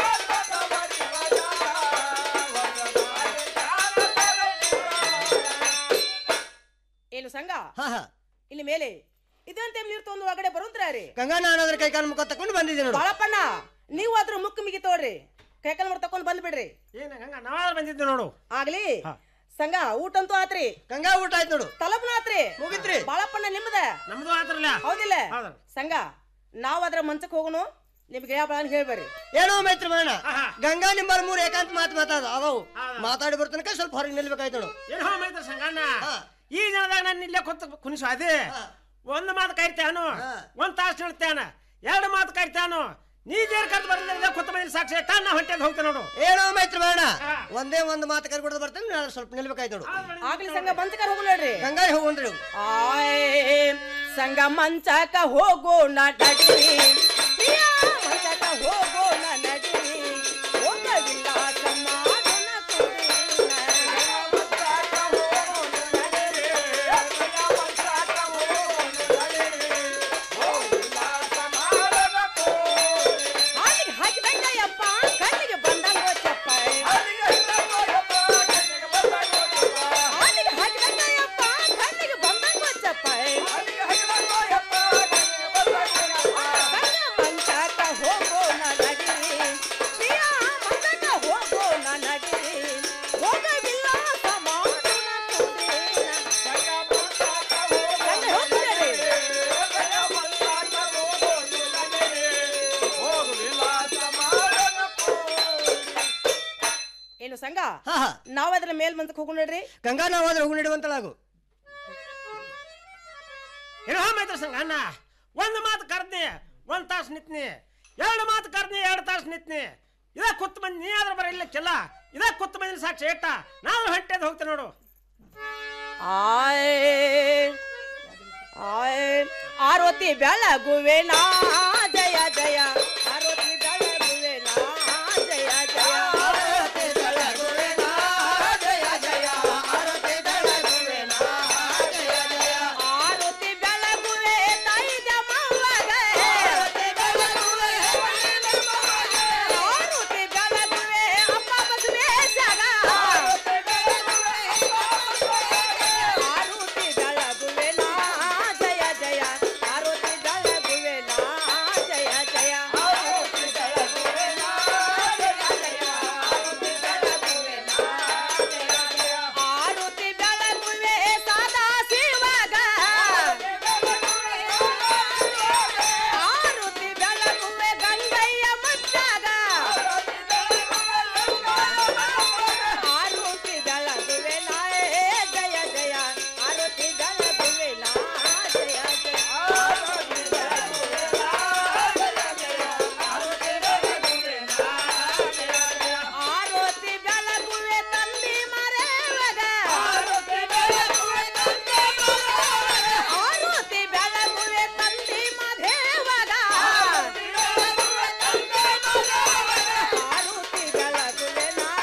ಏನು ಸಂಘ ಹಾ ಹಾ ಇಲ್ಲಿ ಮೇಲೆ ಇದಂತೆ ನೀರು ತೊಂದು ಒಳಗಡೆ ಬರುಂತ್ರಿ ಗಂಗಾ ನಾನು ಅದ್ರ ಕೈ ಕಾಲು ಮುಖ ತಕೊಂಡು ಬಂದಿದ್ದೀನಿ ನೋಡು ಬಾಳಪ್ಪಣ್ಣ ನೀವು ಅದ್ರ ಮುಕ್ಕು ಮಿಗಿ ತೋಡ್ರಿ ಕೈಕಲ್ ಮಾಡಿ ತಕೊಂಡ್ ಬಂದ್ಬಿಡ್ರಿ ಏನ ಗಂಗಾ ನಾವಾದ್ರೂ ಬಂದಿದ್ದೆ ನೋಡು ಆಗ್ಲಿ ಸಂಘ ಊಟ ಅಂತೂ ಆತ್ರಿ ಗಂಗಾ ಊಟ ಆಯ್ತು ನೋಡು ತಲಪ್ನ ಆತ್ರಿ ಮುಗಿತ್ರಿ ಬಾಳಪ್ಪಣ್ಣ ನಿಮ್ಮದ ನಮ್ದು ಆತ್ರಲ್ಲ ಹೌದಿಲ್ಲ ಹೌದು. ಸಂಘ ನಾವ್ ಅದ್ರ ಮಂಚಕ್ ಹೋಗೋಣ ನಿಮ್ಗೆ ಯಾವ ಬಾಳ ಹೇಳ್ಬರ್ರಿ ಏನೋ ಮೈತ್ರಿ ಮಾಡೋಣ ಗಂಗಾ ನಿಂಬರ್ ಮೂರು ಏಕಾಂತ ಮಾತು ಮಾತಾಡ ಅದಾವು ಮಾತಾಡಿ ಬರ್ತನಕ ಸ್ವಲ್ಪ ಹೊರಗೆ ನಿಲ್ಬೇಕಾಯ್ತು ನೋಡು ಏನ್ ಹೋ ಮೈತ್ರ ಸಂಗಣ್ಣ ಈ ಜನದಾಗ ನಾನು ಇಲ್ಲೇ ಕೊತ್ತ ಕುಣಿಸು ಅದೇ ಒಂದು ಮಾತು ಕರಿತಾನು ಒಂದ್ ತಾಸು ಹೇಳ್ತಾನ ಎರಡು ಮಾತು ಕರಿತಾನು ನೀ ಜೇರ್ ಕರ್ದು ಬರಲಿಲ್ಲ ಕೊತ್ತ ಮನೆ ಸಾಕ್ಷಿ ಕಣ್ಣ ಹೊಂಟೆದ್ ಹೋಗ್ತಾನೆ ನೋಡು ಏನೋ ಮೈತ್ರಿ ಮಾಡೋಣ ಒಂದೇ ಒಂದು ಮಾತು ಕರಿ ಕೊಡೋದು ಬರ್ತೇನೆ ನಾನು ಸ್ವಲ್ಪ ನಿಲ್ಬೇಕಾಯ್ತು ನೋಡು ಆಗ್ಲಿ ಸಂಘ ಮಂಚಕ ಹೋಗೋಣ ನೋಡ್ರಿ ಗಂಗಾ ಹೋಗ್ರಿ ಆಯ್ ಸಂಘ ಮಂಚಕ ಹೋಗೋಣ ನಡಿರಿ ಪ್ರಿಯ ಮಂಚಕ ಹೋಗೋಣ ನಡಿರಿ ಹೋಗವಿಲ್ಲ ಸಮಾಧಾನ ಹಾಲಿಗೆ ಹಾಕಿದಂಗಯ್ಯಪ್ಪ ಕಣ್ಣಿಗೆ ಬಂದಂಗೋ ಚಪ್ಪ ಹಾಲಿಗೆ ಹಾಕಿದಂಗಯ್ಯಪ್ಪ ಕಣ್ಣಿಗೆ ಬಂದಂಗೋ ಚಪ್ಪ ಮಂಚಕ ಹೋಗೋಣ ನಡಿರಿ ಪ್ರಿಯ ಮಂಚಕ ಹೋಗೋಣ ನಡಿರಿ ಹೋಗವಿಲ್ಲ ಸಮಾಧಾನ ಕುಡೀನ ಸಂಘ ಹೋಗ್ತೀರಿ ಏನು ಸಂಘ ಹಾ ಹಾ ನಾವ್ ಅದ್ರ ಮೇಲ್ ಮಂಚಕ್ ಹೋಗೋಣ ನೋಡ್ರಿ ಗಂಗಾ ನಾವು ಆದ್ರೆ ಹೋಗಿ ನಡೆಯುವಂತಳಾಗು ಏನೋ ಹೋ ಮೈತ್ರ ಸಂಗಣ್ಣ ಒಂದು ಮಾತು ಕರ್ದ್ನಿ ಒಂದ್ ತಾಸು ನಿತ್ನಿ ಎರಡು ಮಾತು ಕರ್ದ್ನಿ ಎರಡು ತಾಸು ನಿತ್ನಿ ಇದೇ ಕುತ್ತು ಮಂದಿ ನೀ ಆದ್ರೆ ಬರ ಇಲ್ಲಕ್ಕೆಲ್ಲ ಇದೇ ಕುತ್ತು ಮಂದಿ ಸಾಕ್ಷಿ ಇಟ್ಟ ನಾನು ಹೊಂಟೆದ್ ಹೋಗ್ತೇನೆ ನೋಡು ಆಯ್ ಆಯ್ ಆರತಿ ಬೆಳಗುವೆ ನಾ ಜಯ ಜಯ